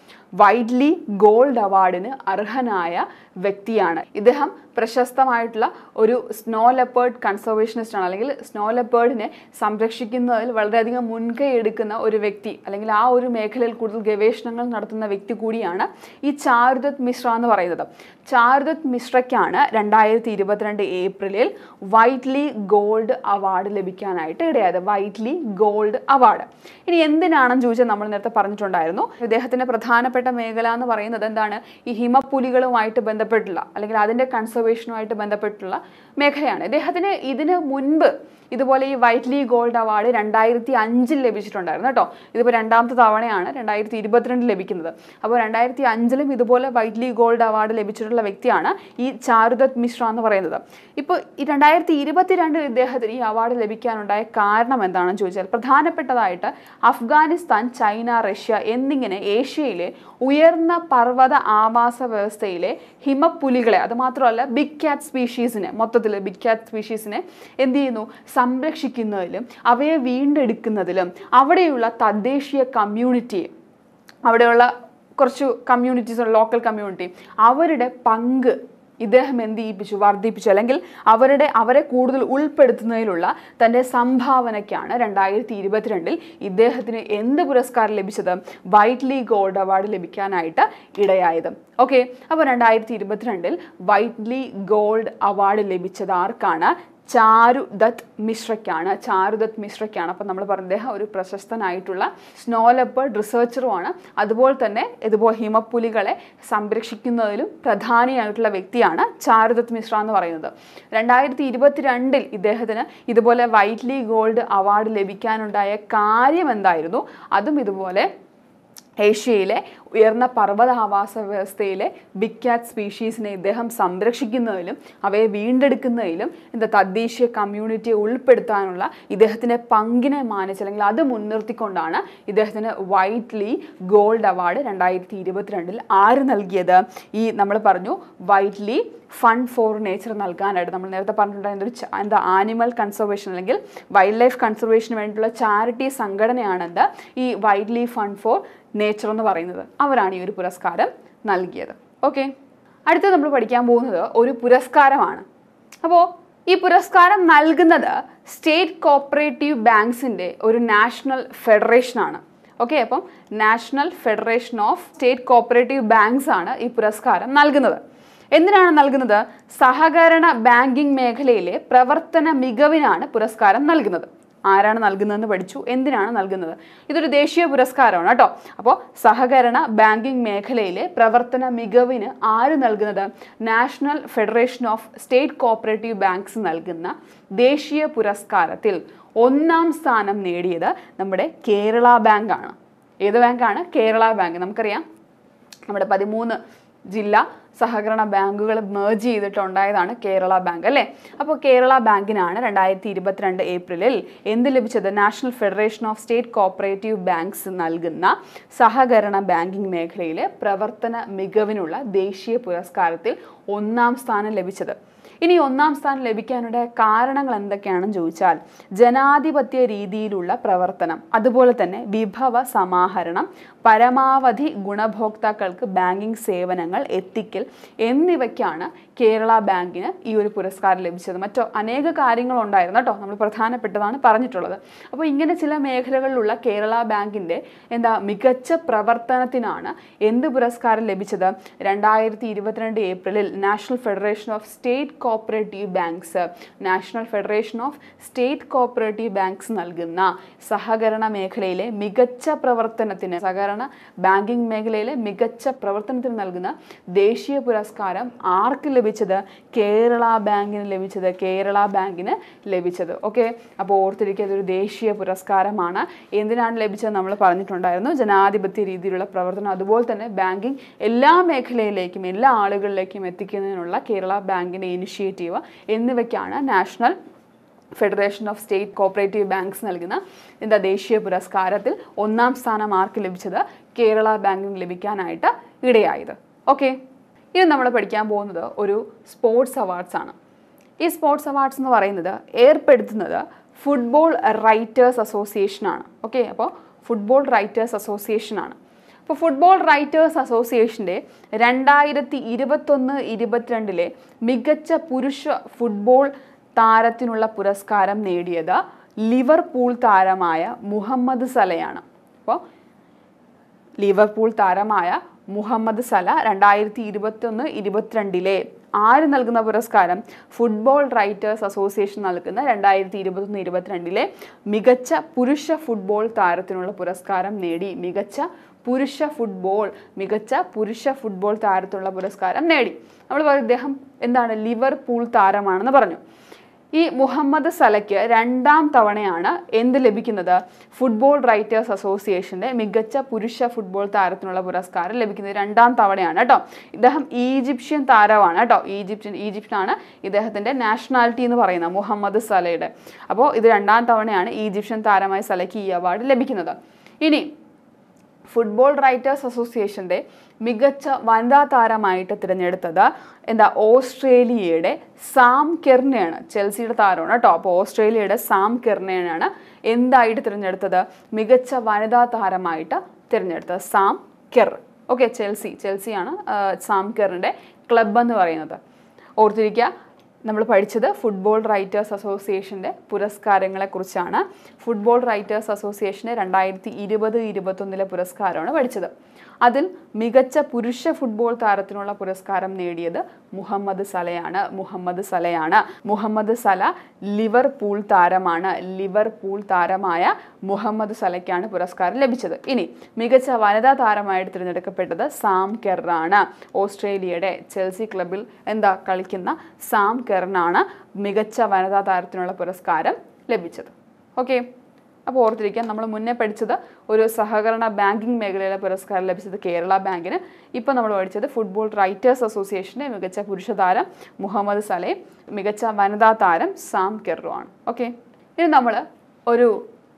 വൈഡ്ലി ഗോൾഡ് അവാർഡിന് അർഹനായ വ്യക്തിയാണ് ഇദ്ദേഹം പ്രശസ്തമായിട്ടുള്ള ഒരു സ്നോ ലെപ്പേർഡ് കൺസർവേഷനിസ്റ്റ് ആണ് അല്ലെങ്കിൽ സ്നോ ലെപ്പേർഡിനെ സംരക്ഷിക്കുന്നതിൽ വളരെയധികം മുൻകൈ എടുക്കുന്ന ഒരു വ്യക്തി അല്ലെങ്കിൽ ആ ഒരു മേഖലയിൽ കൂടുതൽ ഗവേഷണങ്ങൾ നടത്തുന്ന വ്യക്തി കൂടിയാണ് ഈ ചാരുദത്ത് മിശ്ര എന്ന് പറയുന്നത് ചാരുദത്ത് മിശ്രയ്ക്കാണ് രണ്ടായിരത്തി ഇരുപത്തിരണ്ട് ഏപ്രിലിൽ വൈറ്റ്ലി ഗോൾഡ് അവാർഡ് ലഭിക്കാനായിട്ട് ഇടയായത് വൈറ്റ്ലി ഗോൾഡ് അവാർഡ് ഇനി എന്തിനാണെന്ന് ചോദിച്ചാൽ നമ്മൾ നേരത്തെ പറഞ്ഞിട്ടുണ്ടായിരുന്നു ഇദ്ദേഹത്തിന്റെ പ്രധാനപ്പെട്ട മേഖല എന്ന് പറയുന്നത് എന്താണ് ഈ ഹിമപ്പുലികളുമായിട്ട് ബന്ധപ്പെട്ടുള്ള അല്ലെങ്കിൽ അതിന്റെ കൺസർവേഷനുമായിട്ട് ബന്ധപ്പെട്ടുള്ള മേഖലയാണ് ഇദ്ദേഹത്തിന് ഇതിന് മുൻപ് ഇതുപോലെ ഈ വൈറ്റ്ലി ഗോൾഡ് അവാർഡ് രണ്ടായിരത്തി അഞ്ചിൽ ലഭിച്ചിട്ടുണ്ടായിരുന്നു കേട്ടോ ഇതിപ്പോൾ രണ്ടാമത്തെ തവണയാണ് രണ്ടായിരത്തി ഇരുപത്തിരണ്ടിൽ ലഭിക്കുന്നത് അപ്പോൾ രണ്ടായിരത്തി അഞ്ചിലും ഇതുപോലെ വൈറ്റ്ലി ഗോൾഡ് അവാർഡ് ലഭിച്ചിട്ടുള്ള വ്യക്തിയാണ് ഈ ചാരുദത്ത് മിശ്ര എന്ന് പറയുന്നത് ഇപ്പോൾ ഈ രണ്ടായിരത്തി ഇരുപത്തിരണ്ടിൽ ഇദ്ദേഹത്തിന് ഈ അവാർഡ് ലഭിക്കാനുണ്ടായ കാരണം എന്താണെന്ന് ചോദിച്ചാൽ പ്രധാനപ്പെട്ടതായിട്ട് അഫ്ഗാനിസ്ഥാൻ ചൈന റഷ്യ എന്നിങ്ങനെ ഏഷ്യയിലെ ഉയർന്ന പർവ്വത ആവാസ വ്യവസ്ഥയിലെ ഹിമപ്പുലികളെ അത് മാത്രമല്ല ബിഗ് ക്യാറ്റ് സ്പീഷീസിനെ മൊത്തത്തിൽ ബിഗ് ക്യാറ്റ് സ്പീഷീസിനെ എന്ത് ചെയ്യുന്നു സംരക്ഷിക്കുന്നതിലും അവയെ വീണ്ടെടുക്കുന്നതിലും അവിടെയുള്ള തദ്ദേശീയ കമ്മ്യൂണിറ്റി അവിടെയുള്ള കുറച്ച് കമ്മ്യൂണിറ്റീസ് ലോക്കൽ കമ്മ്യൂണിറ്റി അവരുടെ പങ്ക് ഇദ്ദേഹം എന്ത് ചെയ്യിപ്പിച്ചു വർദ്ധിപ്പിച്ചു അല്ലെങ്കിൽ അവരുടെ അവരെ കൂടുതൽ ഉൾപ്പെടുത്തുന്നതിലുള്ള തൻ്റെ സംഭാവനയ്ക്കാണ് രണ്ടായിരത്തി ഇരുപത്തിരണ്ടിൽ ഇദ്ദേഹത്തിന് എന്ത് പുരസ്കാരം ലഭിച്ചത് വൈറ്റ്ലി ഗോൾഡ് അവാർഡ് ലഭിക്കാനായിട്ട് ഇടയായത് ഓക്കെ അപ്പോൾ രണ്ടായിരത്തി ഇരുപത്തിരണ്ടിൽ വൈറ്റ്ലി ഗോൾഡ് അവാർഡ് ലഭിച്ചത് ആർക്കാണ് ചാരു ദത്ത് മിശ്രയ്ക്കാണ് ചാരു ദത്ത് മിശ്രയ്ക്കാണ് അപ്പം നമ്മൾ പറഞ്ഞ അദ്ദേഹം ഒരു പ്രശസ്തനായിട്ടുള്ള സ്നോ ലെപ്പേർഡ് റിസർച്ചറുമാണ് അതുപോലെ തന്നെ ഇതുപോലെ ഹിമപ്പുലികളെ സംരക്ഷിക്കുന്നതിലും പ്രധാനിയായിട്ടുള്ള വ്യക്തിയാണ് ചാരുദത്ത് മിശ്ര എന്ന് പറയുന്നത് രണ്ടായിരത്തി ഇരുപത്തിരണ്ടിൽ ഇദ്ദേഹത്തിന് ഇതുപോലെ വൈറ്റ്ലി ഗോൾഡ് അവാർഡ് ലഭിക്കാനുണ്ടായ കാര്യം എന്തായിരുന്നു അതും ഇതുപോലെ ഏഷ്യയിലെ ഉയർന്ന പർവ്വത ആവാസ വ്യവസ്ഥയിലെ ബിഗ് കാറ്റ് സ്പീഷീസിനെ ഇദ്ദേഹം സംരക്ഷിക്കുന്നതിലും അവയെ വീണ്ടെടുക്കുന്നതിലും എന്താ തദ്ദേശീയ കമ്മ്യൂണിറ്റിയെ ഉൾപ്പെടുത്താനുള്ള ഇദ്ദേഹത്തിൻ്റെ പങ്കിനെ മാനിച്ച് അല്ലെങ്കിൽ അത് മുൻനിർത്തിക്കൊണ്ടാണ് ഇദ്ദേഹത്തിന് വൈറ്റ്ലി ഗോൾഡ് അവാർഡ് രണ്ടായിരത്തി ഇരുപത്തിരണ്ടിൽ ആര് നൽകിയത് ഈ നമ്മൾ പറഞ്ഞു വൈറ്റ്ലി ഫണ്ട് ഫോർ നേച്ചർ നൽകാനായിട്ട് നമ്മൾ നേരത്തെ പറഞ്ഞിട്ടുണ്ടായിരുന്ന ഒരു ച- എന്താ ആനിമൽ കൺസർവേഷൻ അല്ലെങ്കിൽ വൈൽഡ് ലൈഫ് കൺസർവേഷന് വേണ്ടിയിട്ടുള്ള ചാരിറ്റി സംഘടനയാണെന്ത് ഈ Wildlife Fund for Nature എന്ന് പറയുന്നത് അവരാണ് ഈ ഒരു പുരസ്കാരം നൽകിയത് ഓക്കെ അടുത്തത് നമ്മൾ പഠിക്കാൻ പോകുന്നത് ഒരു പുരസ്കാരമാണ് അപ്പോൾ ഈ പുരസ്കാരം നൽകുന്നത് സ്റ്റേറ്റ് കോപ്പറേറ്റീവ് ബാങ്ക്സിൻ്റെ ഒരു നാഷണൽ ഫെഡറേഷനാണ് ഓക്കെ അപ്പം National Federation of State Cooperative Banks ആണ് ഈ പുരസ്കാരം നൽകുന്നത് എന്തിനാണ് നൽകുന്നത് സഹകരണ ബാങ്കിംഗ് മേഖലയിലെ പ്രവർത്തന മികവിനാണ് പുരസ്കാരം നൽകുന്നത് ആരാണ് നൽകുന്നതെന്ന് പഠിച്ചു എന്തിനാണ് നൽകുന്നത് ഇതൊരു ദേശീയ പുരസ്കാരമാണ് കേട്ടോ അപ്പോൾ സഹകരണ ബാങ്കിംഗ് മേഖലയിലെ പ്രവർത്തന മികവിന് ആര് നൽകുന്നത് National Federation of State Cooperative Banks നൽകുന്ന ദേശീയ പുരസ്കാരത്തിൽ ഒന്നാം സ്ഥാനം നേടിയത് നമ്മുടെ കേരള ബാങ്കാണ് ഏത് ബാങ്കാണ് കേരള ബാങ്ക് നമുക്കറിയാം നമ്മുടെ പതിമൂന്ന് ജില്ലാ സഹകരണ ബാങ്കുകൾ മേർജ് ചെയ്തിട്ടുണ്ടായതാണ് കേരള ബാങ്ക് അല്ലേ അപ്പോൾ കേരള ബാങ്കിനാണ് രണ്ടായിരത്തി ഇരുപത്തിരണ്ട് ഏപ്രിലിൽ എന്ത് ലഭിച്ചത് National Federation of State Cooperative Banks നൽകുന്ന സഹകരണ ബാങ്കിംഗ് മേഖലയിലെ പ്രവർത്തന മികവിനുള്ള ദേശീയ പുരസ്കാരത്തിൽ ഒന്നാം സ്ഥാനം ലഭിച്ചത് ഇനി ഒന്നാം സ്ഥാനം ലഭിക്കാനുള്ള കാരണങ്ങൾ എന്തൊക്കെയാണെന്ന് ചോദിച്ചാൽ ജനാധിപത്യ രീതിയിലുള്ള പ്രവർത്തനം അതുപോലെ തന്നെ വിഭവ സമാഹരണം പരമാവധി ഗുണഭോക്താക്കൾക്ക് ബാങ്കിംഗ് സേവനങ്ങൾ എത്തിക്കൽ എന്നിവയ്ക്കാണ് കേരള ബാങ്കിന് ഈ ഒരു പുരസ്കാരം ലഭിച്ചത് മറ്റോ അനേക കാര്യങ്ങളുണ്ടായിരുന്നു കേട്ടോ നമ്മൾ പ്രധാനപ്പെട്ടതാണ് പറഞ്ഞിട്ടുള്ളത് അപ്പോൾ ഇങ്ങനെ ചില മേഖലകളിലുള്ള കേരള ബാങ്കിൻ്റെ എന്താ മികച്ച പ്രവർത്തനത്തിനാണ് എന്ത് പുരസ്കാരം ലഭിച്ചത് രണ്ടായിരത്തി ഇരുപത്തിരണ്ട് ഏപ്രിലിൽ National Federation of State Cooperative Banks National Federation of State Cooperative Banks നൽകുന്ന സഹകരണ മേഖലയിലെ മികച്ച പ്രവർത്തനത്തിന് സഹകരണ ബാങ്കിംഗ് മേഖലയിലെ മികച്ച പ്രവർത്തനത്തിന് നൽകുന്ന ദേശീയ പുരസ്കാരം ആർക്ക് ലഭിച്ചത് കേരള ബാങ്കിന് ലഭിച്ചത് കേരള ബാങ്കിന് ലഭിച്ചത് ഓക്കെ അപ്പോൾ ഓർത്തിരിക്കുക ഇതൊരു ദേശീയ പുരസ്കാരമാണ് എന്തിനാണ് ലഭിച്ചത് നമ്മൾ പറഞ്ഞിട്ടുണ്ടായിരുന്നു ജനാധിപത്യ രീതിയിലുള്ള പ്രവർത്തനം അതുപോലെ തന്നെ ബാങ്കിങ് എല്ലാ മേഖലയിലേക്കും എല്ലാ ആളുകളിലേക്കും എത്തിക്കുന്നതിനുള്ള കേരള ബാങ്കിൻ്റെ ഇനിഷ്യേറ്റീവ് എന്നിവയ്ക്കാണ് National Federation of State Cooperative Banks നൽകുന്ന എന്താ ദേശീയ പുരസ്കാരത്തിൽ ഒന്നാം സ്ഥാനം ആർക്ക് ലഭിച്ചത് കേരള ബാങ്കിന് ലഭിക്കാനായിട്ട് ഇടയായത് ഓക്കെ ഇനി നമ്മൾ പഠിക്കാൻ പോകുന്നത് ഒരു സ്പോർട്സ് അവാർഡ്സ് ആണ് ഈ സ്പോർട്സ് അവാർഡ്സ് എന്ന് പറയുന്നത് ഏർപ്പെടുത്തുന്നത് ഫുട്ബോൾ റൈറ്റേഴ്സ് അസോസിയേഷനാണ് ഓക്കെ അപ്പോൾ ഫുട്ബോൾ റൈറ്റേഴ്സ് അസോസിയേഷനാണ് അപ്പോൾ ഫുട്ബോൾ റൈറ്റേഴ്സ് അസോസിയേഷൻ്റെ രണ്ടായിരത്തി ഇരുപത്തൊന്ന് ഇരുപത്തിരണ്ടിലെ മികച്ച പുരുഷ ഫുട്ബോൾ താരത്തിനുള്ള പുരസ്കാരം നേടിയത് ലിവർപൂൾ താരമായ മുഹമ്മദ് സലയാണ് അപ്പോൾ ലിവർപൂൾ താരമായ മുഹമ്മദ് സല രണ്ടായിരത്തി ഇരുപത്തൊന്ന് ഇരുപത്തിരണ്ടിലെ ആര് നൽകുന്ന പുരസ്കാരം ഫുട്ബോൾ റൈറ്റേഴ്സ് അസോസിയേഷൻ നൽകുന്ന രണ്ടായിരത്തി ഇരുപത്തൊന്ന് ഇരുപത്തിരണ്ടിലെ മികച്ച പുരുഷ ഫുട്ബോൾ താരത്തിനുള്ള പുരസ്കാരം നേടി മികച്ച പുരുഷ ഫുട്ബോൾ മികച്ച പുരുഷ ഫുട്ബോൾ താരത്തിനുള്ള പുരസ്കാരം നേടി നമ്മൾ പറയും ഇദ്ദേഹം എന്താണ് ലിവർപൂൾ താരമാണെന്ന് പറഞ്ഞു ഈ മുഹമ്മദ് സലയ്ക്ക് രണ്ടാം തവണയാണ് എന്ത് ലഭിക്കുന്നത് ഫുട്ബോൾ റൈറ്റേഴ്സ് അസോസിയേഷന്റെ മികച്ച പുരുഷ ഫുട്ബോൾ താരത്തിനുള്ള പുരസ്കാരം ലഭിക്കുന്നത് രണ്ടാം തവണയാണ് കേട്ടോ ഇദ്ദേഹം ഈജിപ്ഷ്യൻ താരമാണ് കേട്ടോ ഈജിപ്ഷ്യൻ ഈജിപ്ഷ്യനാണ് ഇദ്ദേഹത്തിന്റെ നാഷണാലിറ്റി എന്ന് പറയുന്നത് മുഹമ്മദ് സലയുടെ അപ്പോൾ ഇത് രണ്ടാം തവണയാണ് ഈജിപ്ഷ്യൻ താരമായ സലയ്ക്ക് ഈ അവാർഡ് ലഭിക്കുന്നത് ഇനി ഫുട്ബോൾ റൈറ്റേഴ്സ് അസോസിയേഷൻ്റെ മികച്ച വനിതാ താരമായിട്ട് തിരഞ്ഞെടുത്തത് എന്താ ഓസ്ട്രേലിയയുടെ സാം കെർണയാണ് ചെൽസിയുടെ താരമാണ് കേട്ടോ അപ്പോൾ ഓസ്ട്രേലിയയുടെ സാം കെർണയാണ് എന്തായിട്ട് തിരഞ്ഞെടുത്തത് മികച്ച വനിതാ താരമായിട്ട് തിരഞ്ഞെടുത്തത് സാം കെർ ഓക്കെ ചെൽസി ചെൽസിയാണ് ആ, സാം കെറിൻ്റെ ക്ലബ് എന്ന് പറയുന്നത് ഓർത്തിരിക്കുക നമ്മൾ പഠിച്ചത് ഫുട്ബോൾ റൈറ്റേഴ്സ് അസോസിയേഷൻ്റെ പുരസ്കാരങ്ങളെക്കുറിച്ചാണ് ഫുട്ബോൾ റൈറ്റേഴ്സ് അസോസിയേഷൻ്റെ രണ്ടായിരത്തി ഇരുപത് ഇരുപത്തൊന്നിലെ പുരസ്കാരമാണ് പഠിച്ചത് അതിൽ മികച്ച പുരുഷ ഫുട്ബോൾ താരത്തിനുള്ള പുരസ്കാരം നേടിയത് മുഹമ്മദ് സലയാണ് മുഹമ്മദ് സലയാണ് മുഹമ്മദ് സല ലിവർപൂൾ താരമാണ് ലിവർപൂൾ താരമായ മുഹമ്മദ് സലയ്ക്കാണ് പുരസ്കാരം ലഭിച്ചത് ഇനി മികച്ച വനിതാ താരമായിട്ട് തിരഞ്ഞെടുക്കപ്പെട്ടത് സാം കെറാണ് ഓസ്ട്രേലിയയുടെ ചെൽസി ക്ലബിൽ എന്താ കളിക്കുന്ന സാം കെറിനാണ് മികച്ച വനിതാ താരത്തിനുള്ള പുരസ്കാരം ലഭിച്ചത് ഓക്കെ അപ്പോൾ ഓർത്തിരിക്കാൻ നമ്മൾ മുന്നേ പഠിച്ചത് ഒരു സഹകരണ ബാങ്കിംഗ് മേഖലയിലെ പുരസ്കാരം ലഭിച്ചത് കേരള ബാങ്കിന് ഇപ്പോൾ നമ്മൾ പഠിച്ചത് ഫുട്ബോൾ റൈറ്റേഴ്സ് അസോസിയേഷൻ്റെ മികച്ച പുരുഷ താരം മുഹമ്മദ് സലേം മികച്ച വനിതാ താരം സാം കെറു ആണ് ഓക്കെ ഇനി നമ്മൾ ഒരു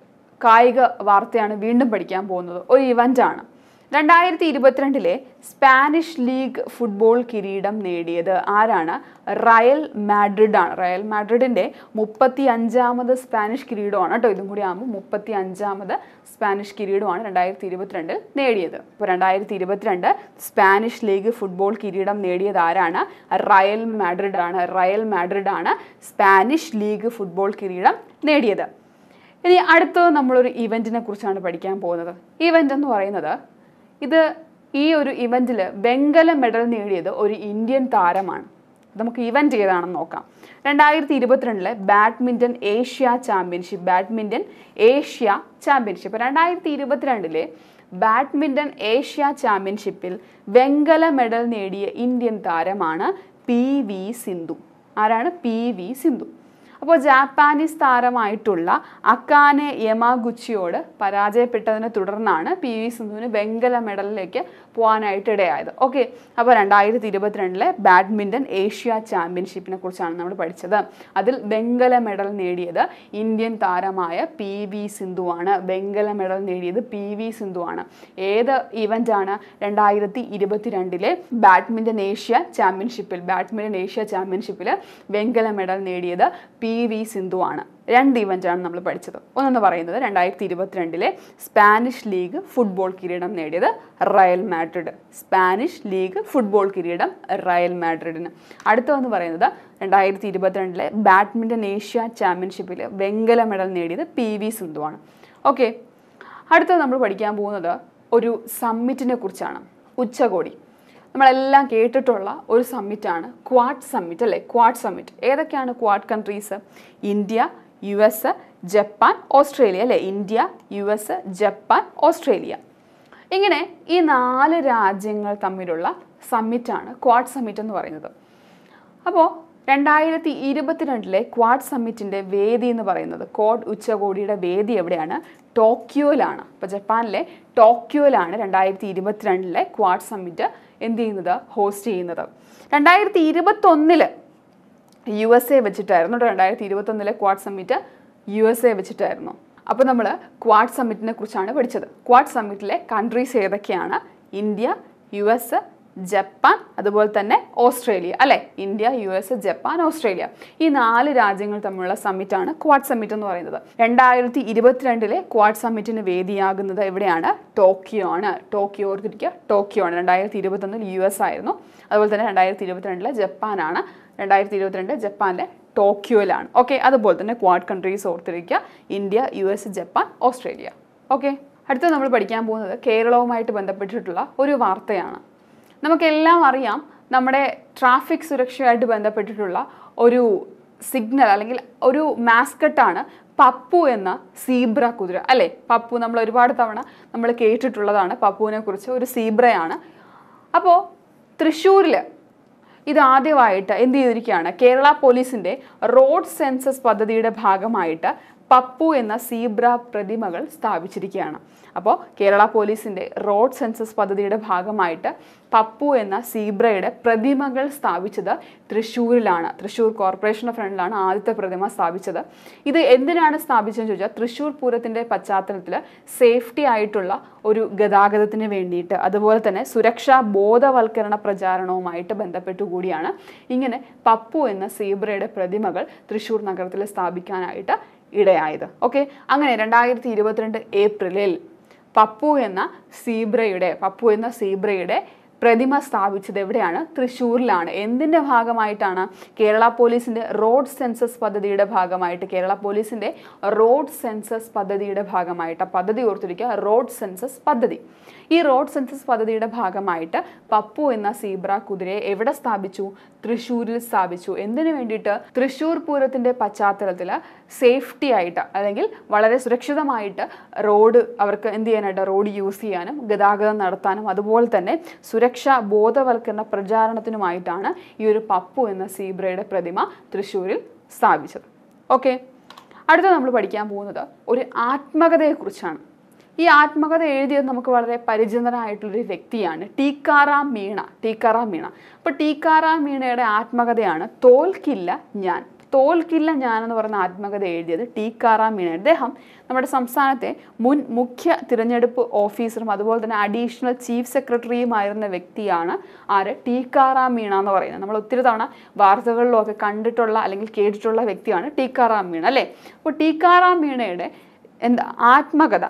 കായിക വാർത്തയാണ് വീണ്ടും പഠിക്കാൻ പോകുന്നത് ഒരു ഇവൻ്റാണ് രണ്ടായിരത്തി ഇരുപത്തിരണ്ടിലെ സ്പാനിഷ് ലീഗ് ഫുട്ബോൾ കിരീടം നേടിയത് ആരാണ് റയൽ മാഡ്രിഡ് ആണ് റയൽ മാഡ്രിഡിൻ്റെ മുപ്പത്തി അഞ്ചാമത് സ്പാനിഷ് കിരീടമാണ് കേട്ടോ ഇതും കൂടി ആകുമ്പോൾ മുപ്പത്തി അഞ്ചാമത് സ്പാനിഷ് കിരീടമാണ് രണ്ടായിരത്തി ഇരുപത്തിരണ്ടിൽ നേടിയത് ഇപ്പോൾ രണ്ടായിരത്തി ഇരുപത്തിരണ്ട് സ്പാനിഷ് ലീഗ് ഫുട്ബോൾ കിരീടം നേടിയത് ആരാണ് റയൽ മാഡ്രിഡ് ആണ് റയൽ മാഡ്രിഡ് ആണ് സ്പാനിഷ് ലീഗ് ഫുട്ബോൾ കിരീടം നേടിയത് ഇനി അടുത്തത് നമ്മളൊരു ഇവൻറ്റിനെ കുറിച്ചാണ് പഠിക്കാൻ പോകുന്നത് ഇവൻ്റ് എന്ന് പറയുന്നത് ഇത് ഈ ഒരു ഇവൻറ്റിൽ വെങ്കല മെഡൽ നേടിയത് ഒരു ഇന്ത്യൻ താരമാണ് നമുക്ക് ഇവൻറ്റ് ഏതാണെന്ന് നോക്കാം രണ്ടായിരത്തി ഇരുപത്തിരണ്ടിലെ badminton Asia championship badminton Asia championship രണ്ടായിരത്തി ഇരുപത്തിരണ്ടിലെ ബാഡ്മിൻ്റൺ ഏഷ്യ ചാമ്പ്യൻഷിപ്പിൽ വെങ്കല മെഡൽ നേടിയ ഇന്ത്യൻ താരമാണ് പി വി സിന്ധു ആരാണ് പി വി സിന്ധു അപ്പോൾ ജാപ്പാനീസ് താരമായിട്ടുള്ള അക്കാനെ യമാഗുച്ചിയോട് പരാജയപ്പെട്ടതിനെ തുടർന്നാണ് പി വി സിന്ധുവിന് വെങ്കല മെഡലിലേക്ക് പോകാനായിട്ട് ഇടയായത് ഓക്കെ അപ്പോൾ രണ്ടായിരത്തി ഇരുപത്തിരണ്ടിലെ ബാഡ്മിൻ്റൺ ഏഷ്യ ചാമ്പ്യൻഷിപ്പിനെ കുറിച്ചാണ് നമ്മൾ പഠിച്ചത് അതിൽ വെങ്കല മെഡൽ നേടിയത് ഇന്ത്യൻ താരമായ പി വി സിന്ധുവാണ് വെങ്കല മെഡൽ നേടിയത് പി വി സിന്ധുവാണ് ഏത് ഇവൻ്റാണ് രണ്ടായിരത്തി ഇരുപത്തിരണ്ടിലെ ബാഡ്മിൻ്റൺ ഏഷ്യ ചാമ്പ്യൻഷിപ്പിൽ ബാഡ്മിൻ്റൺ ഏഷ്യ ചാമ്പ്യൻഷിപ്പിൽ വെങ്കല മെഡൽ നേടിയത് പി വി സിന്ധുവാണ് രണ്ട് ഇവൻ്റാണ് നമ്മൾ പഠിച്ചത് ഒന്നെന്ന് പറയുന്നത് രണ്ടായിരത്തി ഇരുപത്തിരണ്ടിലെ സ്പാനിഷ് ലീഗ് ഫുട്ബോൾ കിരീടം നേടിയത് Real Madrid Spanish league football കിരീടം റയൽ മാഡ്രിഡിന് അടുത്തതെന്ന് പറയുന്നത് രണ്ടായിരത്തി ഇരുപത്തിരണ്ടിലെ ബാഡ്മിൻ്റൺ ഏഷ്യ ചാമ്പ്യൻഷിപ്പിൽ വെങ്കല മെഡൽ നേടിയത് പി വി സിന്ധുവാണ് ഓക്കെ അടുത്തത് നമ്മൾ പഠിക്കാൻ പോകുന്നത് ഒരു സമ്മിറ്റിനെ കുറിച്ചാണ് ഉച്ചകോടി നമ്മളെല്ലാം കേട്ടിട്ടുള്ള ഒരു സമ്മിറ്റാണ് ക്വാഡ് സമ്മിറ്റ് അല്ലേ ക്വാഡ് സമ്മിറ്റ് ഏതൊക്കെയാണ് Quad countries India U S Japan Australia അല്ലേ India U S Japan Australia ഇങ്ങനെ ഈ നാല് രാജ്യങ്ങൾ തമ്മിലുള്ള സമ്മിറ്റാണ് ക്വാഡ് സമ്മിറ്റ് എന്ന് പറയുന്നത് അപ്പോൾ രണ്ടായിരത്തി ഇരുപത്തിരണ്ടിലെ ക്വാഡ് സമ്മിറ്റിൻ്റെ വേദി എന്ന് പറയുന്നത് കോഡ് ഉച്ചകോടിയുടെ വേദി എവിടെയാണ് ടോക്കിയോയിലാണ് അപ്പോൾ ജപ്പാനിലെ ടോക്കിയോയിലാണ് രണ്ടായിരത്തി ഇരുപത്തിരണ്ടിലെ ക്വാഡ് സമ്മിറ്റ് എന്ത് ചെയ്യുന്നത് ഹോസ്റ്റ് ചെയ്യുന്നത് രണ്ടായിരത്തി ഇരുപത്തൊന്നില് യു എസ് എ വെച്ചിട്ടായിരുന്നു കേട്ടോ രണ്ടായിരത്തി ഇരുപത്തൊന്നിലെ Quad summit U S A വെച്ചിട്ടായിരുന്നു അപ്പോൾ നമ്മൾ ക്വാഡ് സമ്മിറ്റിനെ കുറിച്ചാണ് പഠിച്ചത് ക്വാഡ് സമ്മിറ്റിലെ കൺട്രീസ് ഏതൊക്കെയാണ് ഇന്ത്യ യു എസ് ജപ്പാൻ അതുപോലെ തന്നെ ഓസ്ട്രേലിയ അല്ലെ India U S Japan Australia ഈ നാല് രാജ്യങ്ങൾ തമ്മിലുള്ള സമ്മിറ്റാണ് ക്വാഡ് സമ്മിറ്റ് എന്ന് പറയുന്നത് രണ്ടായിരത്തി ഇരുപത്തിരണ്ടിലെ ക്വാഡ് സമ്മിറ്റിന് വേദിയാകുന്നത് എവിടെയാണ് ടോക്കിയോ ആണ് ടോക്കിയോ ഓർത്തിരിക്കുക ടോക്കിയോ ആണ് രണ്ടായിരത്തി ഇരുപത്തൊന്നിൽ യു എസ് ആയിരുന്നു അതുപോലെ തന്നെ രണ്ടായിരത്തി ഇരുപത്തിരണ്ടിലെ ജപ്പാനാണ് രണ്ടായിരത്തി ഇരുപത്തിരണ്ട് ജപ്പാനിലെ ടോക്കിയോയിലാണ് ഓക്കെ അതുപോലെ തന്നെ ക്വാഡ് കൺട്രീസ് ഓർത്തിരിക്കുക India U S Japan Australia okay അടുത്ത നമ്മൾ പഠിക്കാൻ പോകുന്നത് കേരളവുമായിട്ട് ബന്ധപ്പെട്ടിട്ടുള്ള ഒരു വാർത്തയാണ് നമുക്കെല്ലാം അറിയാം നമ്മുടെ ട്രാഫിക് സുരക്ഷയായിട്ട് ബന്ധപ്പെട്ടിട്ടുള്ള ഒരു സിഗ്നൽ അല്ലെങ്കിൽ ഒരു മാസ്കട്ടാണ് പപ്പു എന്ന സീബ്ര കുതിര അല്ലേ പപ്പു നമ്മൾ ഒരുപാട് തവണ നമ്മൾ കേട്ടിട്ടുള്ളതാണ് പപ്പുവിനെ കുറിച്ച് ഒരു സീബ്രയാണ് അപ്പോൾ തൃശ്ശൂരിൽ ഇതാദ്യമായിട്ട് എന്ത് ചെയ്തിരിക്കുകയാണ് കേരള പോലീസിൻ്റെ റോഡ് സെൻസസ് പദ്ധതിയുടെ ഭാഗമായിട്ട് പപ്പു എന്ന സീബ്ര പ്രതിമകൾ സ്ഥാപിച്ചിരിക്കുകയാണ് അപ്പോൾ കേരള പോലീസിൻ്റെ റോഡ് സെൻസസ് പദ്ധതിയുടെ ഭാഗമായിട്ട് പപ്പു എന്ന സീബ്രയുടെ പ്രതിമകൾ സ്ഥാപിച്ചത് തൃശ്ശൂരിലാണ് തൃശ്ശൂർ കോർപ്പറേഷൻ ഫ്രണ്ടിലാണ് ആദ്യത്തെ പ്രതിമ സ്ഥാപിച്ചത് ഇത് എന്തിനാണ് സ്ഥാപിച്ചതെന്ന് ചോദിച്ചാൽ തൃശ്ശൂർ പൂരത്തിൻ്റെ പശ്ചാത്തലത്തിൽ സേഫ്റ്റി ആയിട്ടുള്ള ഒരു ഗതാഗതത്തിന് വേണ്ടിയിട്ട് അതുപോലെ തന്നെ സുരക്ഷാ ബോധവൽക്കരണ പ്രചാരണവുമായിട്ട് ബന്ധപ്പെട്ടു കൂടിയാണ് ഇങ്ങനെ പപ്പു എന്ന സീബ്രയുടെ പ്രതിമകൾ തൃശ്ശൂർ നഗരത്തിൽ സ്ഥാപിക്കാനായിട്ട് ഇടയായത് ഓക്കെ അങ്ങനെ രണ്ടായിരത്തി ഇരുപത്തിരണ്ട് ഏപ്രിലിൽ പപ്പു എന്ന സീബ്രയുടെ പപ്പു എന്ന സീബ്രയുടെ പ്രതിമ സ്ഥാപിച്ചത് എവിടെയാണ് തൃശ്ശൂരിലാണ് എന്തിൻ്റെ ഭാഗമായിട്ടാണ് കേരള പോലീസിൻ്റെ റോഡ് സെൻസസ് പദ്ധതിയുടെ ഭാഗമായിട്ട് കേരള പോലീസിൻ്റെ റോഡ് സെൻസസ് പദ്ധതിയുടെ ഭാഗമായിട്ട് ആ പദ്ധതി ഓർത്തിരിക്കുക റോഡ് സെൻസസ് പദ്ധതി ഈ റോഡ് സെൻസസ് പദ്ധതിയുടെ ഭാഗമായിട്ട് പപ്പു എന്ന സീബ്ര കുതിരയെ എവിടെ സ്ഥാപിച്ചു തൃശ്ശൂരിൽ സ്ഥാപിച്ചു എന്തിനു വേണ്ടിയിട്ട് തൃശ്ശൂർ പൂരത്തിൻ്റെ പശ്ചാത്തലത്തിൽ സേഫ്റ്റി ആയിട്ട് അല്ലെങ്കിൽ വളരെ സുരക്ഷിതമായിട്ട് റോഡ് അവർക്ക് എന്ത് ചെയ്യാനായിട്ട് റോഡ് യൂസ് ചെയ്യാനും ഗതാഗതം നടത്താനും അതുപോലെ തന്നെ സുരക്ഷാ ബോധവൽക്കരണ പ്രചാരണത്തിനുമായിട്ടാണ് ഈ ഒരു പപ്പു എന്ന സീബ്രയുടെ പ്രതിമ തൃശ്ശൂരിൽ സ്ഥാപിച്ചത് ഓക്കെ അടുത്ത നമ്മൾ പഠിക്കാൻ പോകുന്നത് ഒരു ആത്മകഥയെക്കുറിച്ചാണ് ഈ ആത്മകഥ എഴുതിയത് നമുക്ക് വളരെ പരിചിതനായിട്ടുള്ളൊരു വ്യക്തിയാണ് ടീക്കാറാം മീണ ടീക്കാറാം മീണ അപ്പോൾ ടീക്കാറാം മീണയുടെ ആത്മകഥയാണ് തോൽക്കില്ല ഞാൻ തോൽക്കില്ല ഞാൻ എന്ന് പറയുന്ന ആത്മകഥ എഴുതിയത് ടീക്കാറാം മീണ അദ്ദേഹം നമ്മുടെ സംസ്ഥാനത്തെ മുൻ മുഖ്യ തിരഞ്ഞെടുപ്പ് ഓഫീസറും അതുപോലെ തന്നെ അഡീഷണൽ ചീഫ് സെക്രട്ടറിയുമായിരുന്ന വ്യക്തിയാണ് ആര് ടീക്കാറാം മീണ എന്ന് പറയുന്നത് നമ്മൾ ഒത്തിരി തവണ വാർത്തകളിലൊക്കെ കണ്ടിട്ടുള്ള അല്ലെങ്കിൽ കേട്ടിട്ടുള്ള വ്യക്തിയാണ് ടീക്കാറാം മീണ അല്ലേ അപ്പോൾ ടീക്കാറാം മീണയുടെ എന്താ ആത്മകഥ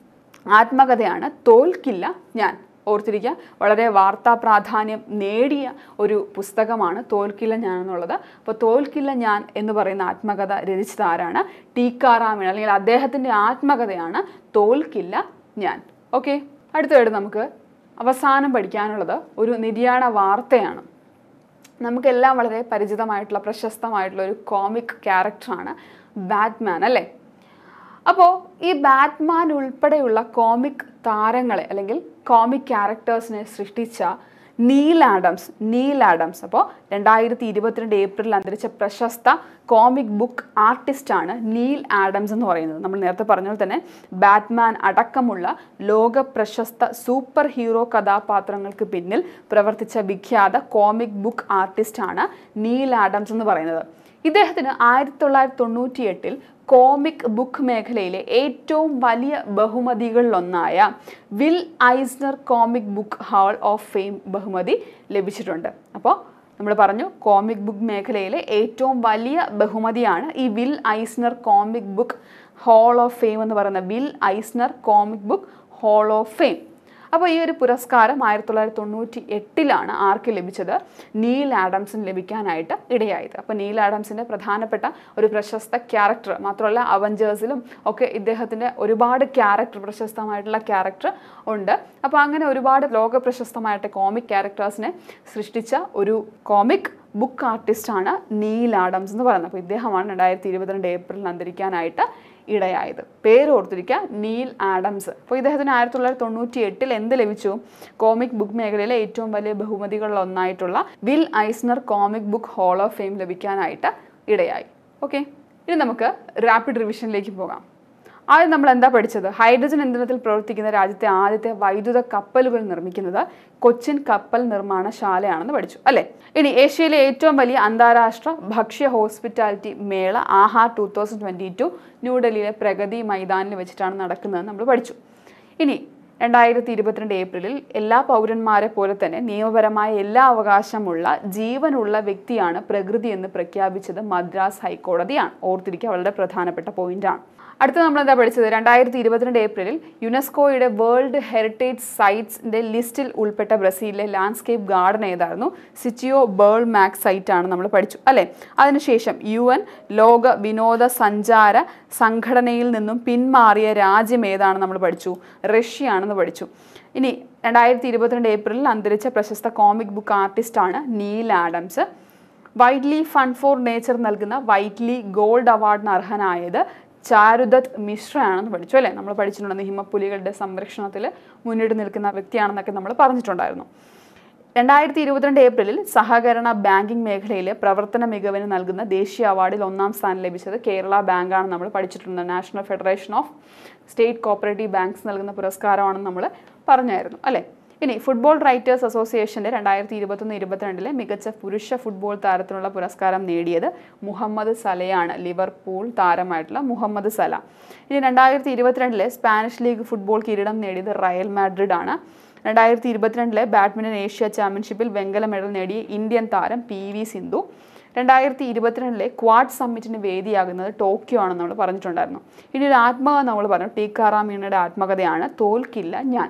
ആത്മകഥയാണ് തോൽക്കില്ല ഞാൻ ഓർത്തിരിക്കുക വളരെ വാർത്താ പ്രാധാന്യം നേടിയ ഒരു പുസ്തകമാണ് തോൽക്കില്ല ഞാൻ എന്നുള്ളത് അപ്പോൾ തോൽക്കില്ല ഞാൻ എന്ന് പറയുന്ന ആത്മകഥ രചിച്ചത് ആരാണ് ടീക്കാറാമീണ അല്ലെങ്കിൽ അദ്ദേഹത്തിൻ്റെ ആത്മകഥയാണ് തോൽക്കില്ല ഞാൻ ഓക്കെ അടുത്തതായിട്ട് നമുക്ക് അവസാനം പഠിക്കാനുള്ളത് ഒരു നിര്യാണ വാർത്തയാണ് നമുക്കെല്ലാം വളരെ പരിചിതമായിട്ടുള്ള പ്രശസ്തമായിട്ടുള്ള ഒരു കോമിക് ക്യാരക്ടറാണ് ബാറ്റ്മാൻ അല്ലേ അപ്പോൾ ഈ ബാറ്റ്മാൻ ഉൾപ്പെടെയുള്ള കോമിക് താരങ്ങളെ അല്ലെങ്കിൽ കോമിക് ക്യാരക്ടേഴ്സിനെ സൃഷ്ടിച്ച നീൽ ആഡംസ് നീൽ ആഡംസ് അപ്പോൾ രണ്ടായിരത്തി ഇരുപത്തിരണ്ട് ഏപ്രിലിൽ അന്തരിച്ച പ്രശസ്ത കോമിക് ബുക്ക് ആർട്ടിസ്റ്റാണ് നീൽ ആഡംസ് എന്ന് പറയുന്നത് നമ്മൾ നേരത്തെ പറഞ്ഞ പോലെ തന്നെ ബാറ്റ്മാൻ അടക്കമുള്ള ലോക പ്രശസ്ത സൂപ്പർ ഹീറോ കഥാപാത്രങ്ങൾക്ക് പിന്നിൽ പ്രവർത്തിച്ച വിഖ്യാത കോമിക് ബുക്ക് ആർട്ടിസ്റ്റാണ് നീൽ ആഡംസ് എന്ന് പറയുന്നത് ഇദ്ദേഹത്തിന് ആയിരത്തി തൊള്ളായിരത്തി തൊണ്ണൂറ്റി എട്ടിൽ കോമിക് ബുക്ക് മേഖലയിലെ ഏറ്റവും വലിയ ബഹുമതികളിലൊന്നായ Will Eisner Comic Book Hall of Fame ബഹുമതി ലഭിച്ചിട്ടുണ്ട് അപ്പോൾ നമ്മൾ പറഞ്ഞു കോമിക് ബുക്ക് മേഖലയിലെ ഏറ്റവും വലിയ ബഹുമതിയാണ് ഈ Will Eisner Comic Book Hall of Fame എന്ന് പറയുന്ന Will Eisner Comic Book Hall of Fame അപ്പോൾ ഈ ഒരു പുരസ്കാരം ആയിരത്തി തൊള്ളായിരത്തി തൊണ്ണൂറ്റി എട്ടിലാണ് ആർക്ക് ലഭിച്ചത് നീൽ ആഡംസിന് ലഭിക്കാനായിട്ട് ഇടയായത് അപ്പോൾ നീൽ ആഡംസിൻ്റെ പ്രധാനപ്പെട്ട ഒരു പ്രശസ്ത ക്യാരക്ടർ മാത്രമല്ല അവഞ്ചേഴ്സിലും ഒക്കെ ഇദ്ദേഹത്തിൻ്റെ ഒരുപാട് ക്യാരക്ടർ പ്രശസ്തമായിട്ടുള്ള ക്യാരക്ടർ ഉണ്ട് അപ്പോൾ അങ്ങനെ ഒരുപാട് ലോക പ്രശസ്തമായിട്ട് കോമിക് ക്യാരക്ടേഴ്സിനെ സൃഷ്ടിച്ച ഒരു കോമിക് ബുക്ക് ആർട്ടിസ്റ്റാണ് നീൽ ആഡംസ് എന്ന് പറയുന്നത് അപ്പോൾ ഇദ്ദേഹമാണ് രണ്ടായിരത്തി ഇരുപത്തിരണ്ട് ഏപ്രിലിൽ അന്തരിക്കാനായിട്ട് ഇടയായത് പേര് ഓർത്തിരിക്കുക നീൽ ആഡംസ് അപ്പോൾ ഇദ്ദേഹത്തിന് ആയിരത്തി തൊള്ളായിരത്തി തൊണ്ണൂറ്റി എട്ടിൽ എന്ത് ലഭിച്ചു കോമിക് ബുക്ക് മേഖലയിലെ ഏറ്റവും വലിയ ബഹുമതികളിൽ ഒന്നായിട്ടുള്ള Will Eisner Comic Book Hall of Fame ലഭിക്കാനായിട്ട് ഇടയായി ഓക്കെ ഇനി നമുക്ക് റാപ്പിഡ് റിവിഷനിലേക്ക് പോകാം ആദ്യം നമ്മൾ എന്താ പഠിച്ചത് ഹൈഡ്രജൻ ഇന്ധനത്തിൽ പ്രവർത്തിക്കുന്ന രാജ്യത്തെ ആദ്യത്തെ വൈദ്യുത കപ്പലുകൾ നിർമ്മിക്കുന്നത് കൊച്ചിൻ കപ്പൽ നിർമ്മാണശാലയാണെന്ന് പഠിച്ചു അല്ലേ ഇനി ഏഷ്യയിലെ ഏറ്റവും വലിയ അന്താരാഷ്ട്ര ഭക്ഷ്യ ഹോസ്പിറ്റാലിറ്റി മേള Aahar two thousand twenty two ന്യൂഡൽഹിയിലെ പ്രഗതി മൈതാനിൽ വെച്ചിട്ടാണ് നടക്കുന്നത് നമ്മൾ പഠിച്ചു ഇനി രണ്ടായിരത്തി ഇരുപത്തിരണ്ട് ഏപ്രിലിൽ എല്ലാ പൗരന്മാരെ പോലെ തന്നെ നിയമപരമായ എല്ലാ അവകാശമുള്ള ജീവനുള്ള വ്യക്തിയാണ് പ്രകൃതി എന്ന് പ്രഖ്യാപിച്ചത് മദ്രാസ് ഹൈക്കോടതിയാണ് ഓർത്തിരിക്കുക വളരെ പ്രധാനപ്പെട്ട പോയിന്റാണ് അടുത്ത നമ്മൾ എന്താ പഠിച്ചത് രണ്ടായിരത്തി ഇരുപത്തിരണ്ട് ഏപ്രിലിൽ യുനെസ്കോയുടെ വേൾഡ് ഹെറിറ്റേജ് സൈറ്റ്സിന്റെ ലിസ്റ്റിൽ ഉൾപ്പെട്ട ബ്രസീലിലെ ലാൻഡ്സ്കേപ്പ് ഗാർഡൻ ഏതായിരുന്നു സിറ്റിയോ ബേൾ മാക് സൈറ്റ് ആണ് നമ്മൾ പഠിച്ചു അല്ലേ അതിനുശേഷം യു എൻ ലോക വിനോദ സഞ്ചാര സംഘടനയിൽ നിന്നും പിന്മാറിയ രാജ്യം ഏതാണ് നമ്മൾ പഠിച്ചു റഷ്യ ആണെന്ന് പഠിച്ചു ഇനി രണ്ടായിരത്തി ഇരുപത്തിരണ്ട് ഏപ്രിലിൽ അന്തരിച്ച പ്രശസ്ത കോമിക് ബുക്ക് ആർട്ടിസ്റ്റാണ് Neal Adams Whitley Fund for Nature നൽകുന്ന വൈറ്റ്ലി ഗോൾഡ് അവാർഡിന് അർഹനായത് ചാരുദത്ത് മിശ്രയാണെന്ന് പഠിച്ചു അല്ലേ നമ്മൾ പഠിച്ചിട്ടുണ്ട് ഹിമപ്പുലികളുടെ സംരക്ഷണത്തിൽ മുന്നിട്ട് നിൽക്കുന്ന വ്യക്തിയാണെന്നൊക്കെ നമ്മൾ പറഞ്ഞിട്ടുണ്ടായിരുന്നു രണ്ടായിരത്തി ഇരുപത്തിരണ്ട് ഏപ്രിലിൽ സഹകരണ ബാങ്കിംഗ് മേഖലയിലെ പ്രവർത്തന മികവിന് നൽകുന്ന ദേശീയ അവാർഡിൽ ഒന്നാം സ്ഥാനം ലഭിച്ചത് കേരള ബാങ്കാണ് നമ്മൾ പഠിച്ചിട്ടുണ്ട് National Federation of State Cooperative Banks നൽകുന്ന പുരസ്കാരമാണെന്ന് നമ്മൾ പറഞ്ഞായിരുന്നു അല്ലേ ഇനി ഫുട്ബോൾ റൈറ്റേഴ്സ് അസോസിയേഷന്റെ രണ്ടായിരത്തി ഇരുപത്തൊന്ന് ഇരുപത്തിരണ്ടിലെ മികച്ച പുരുഷ ഫുട്ബോൾ താരത്തിനുള്ള പുരസ്കാരം നേടിയത് മുഹമ്മദ് സലയാണ് ലിവർപൂൾ താരമായിട്ടുള്ള മുഹമ്മദ് സല ഇനി രണ്ടായിരത്തി ഇരുപത്തിരണ്ടിലെ സ്പാനിഷ് ലീഗ് ഫുട്ബോൾ കിരീടം നേടിയത് റയൽ മാഡ്രിഡ് ആണ് രണ്ടായിരത്തി ഇരുപത്തിരണ്ടിലെ ബാഡ്മിൻ്റൺ ഏഷ്യ ചാമ്പ്യൻഷിപ്പിൽ വെങ്കല മെഡൽ നേടിയ ഇന്ത്യൻ താരം പി വി സിന്ധു രണ്ടായിരത്തി ഇരുപത്തിരണ്ടിലെ ക്വാഡ് സമ്മിറ്റിന് വേദിയാകുന്നത് ടോക്കിയോ ആണെന്ന് നമ്മൾ പറഞ്ഞിട്ടുണ്ടായിരുന്നു ഇനി ഒരു ആത്മകഥ നമ്മൾ പറഞ്ഞു ടീക്കാറാം മീണയുടെ ആത്മകഥയാണ് തോൽക്കില്ല ഞാൻ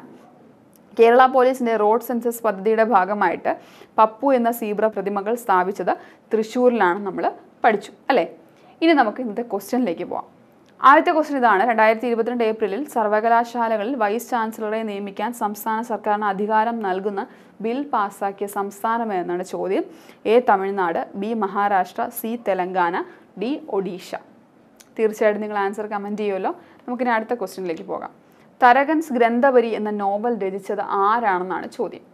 കേരള പോലീസിന്റെ റോഡ് സെൻസസ് പദ്ധതിയുടെ ഭാഗമായിട്ട് പപ്പു എന്ന സീബ്ര പ്രതിമകൾ സ്ഥാപിച്ചത് തൃശ്ശൂരിലാണ് നമ്മൾ പഠിച്ചു അല്ലേ ഇനി നമുക്ക് ഇന്നത്തെ ക്വസ്റ്റ്യനിലേക്ക് പോവാം ആദ്യത്തെ ക്വസ്റ്റ്യൻ ഇതാണ് രണ്ടായിരത്തി ഇരുപത്തിരണ്ട് ഏപ്രിലിൽ സർവകലാശാലകളിൽ വൈസ് ചാൻസലറെ നിയമിക്കാൻ സംസ്ഥാന സർക്കാരിന് അധികാരം നൽകുന്ന ബിൽ പാസ്സാക്കിയ സംസ്ഥാനം എന്നാണ് ചോദ്യം A Tamil Nadu B Maharashtra C Telangana D Odisha തീർച്ചയായിട്ടും നിങ്ങൾ ആൻസർ കമൻറ്റ് ചെയ്യുമല്ലോ നമുക്കിനി അടുത്ത ക്വസ്റ്റ്യനിലേക്ക് പോകാം തരകൻസ് ഗ്രന്ഥപരി എന്ന നോവൽ രചിച്ചത് ആരാണെന്നാണ് ചോദ്യം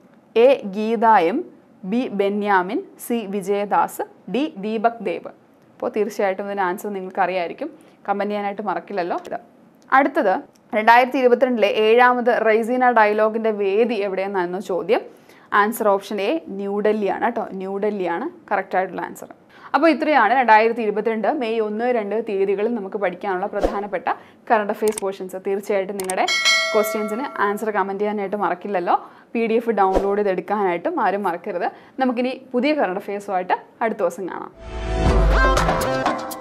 A Geetha M B Benyamin C Vijayadas D Deepak Dev അപ്പോൾ തീർച്ചയായിട്ടും ഇതിന് ആൻസർ നിങ്ങൾക്ക് അറിയായിരിക്കും കമൻറ്റ് ചെയ്യാനായിട്ട് മറക്കില്ലല്ലോ ഇത് അടുത്തത് രണ്ടായിരത്തി ഇരുപത്തിരണ്ടിലെ ഏഴാമത് റൈസീന ഡയലോഗിൻ്റെ വേദി എവിടെയെന്നായിരുന്നു ചോദ്യം ആൻസർ ഓപ്ഷൻ എ ന്യൂഡൽഹിയാണ് കേട്ടോ ന്യൂഡൽഹിയാണ് കറക്റ്റായിട്ടുള്ള ആൻസർ അപ്പോൾ ഇത്രയാണ് രണ്ടായിരത്തി ഇരുപത്തിരണ്ട് മെയ് ഒന്ന് രണ്ട് തീയതികളിൽ നമുക്ക് പഠിക്കാനുള്ള പ്രധാനപ്പെട്ട കറണ്ട് അഫയേഴ്സ് പോർഷൻസ് തീർച്ചയായിട്ടും നിങ്ങളുടെ ക്വസ്റ്റ്യൻസിന് ആൻസർ കമൻറ്റ് ചെയ്യാനായിട്ട് മറക്കില്ലല്ലോ പി ഡി എഫ് ഡൗൺലോഡ് ചെയ്തെടുക്കാനായിട്ടും ആരും മറക്കരുത് നമുക്കിനി പുതിയ കറണ്ട് അഫയേഴ്സുമായിട്ട് അടുത്ത ദിവസം കാണാം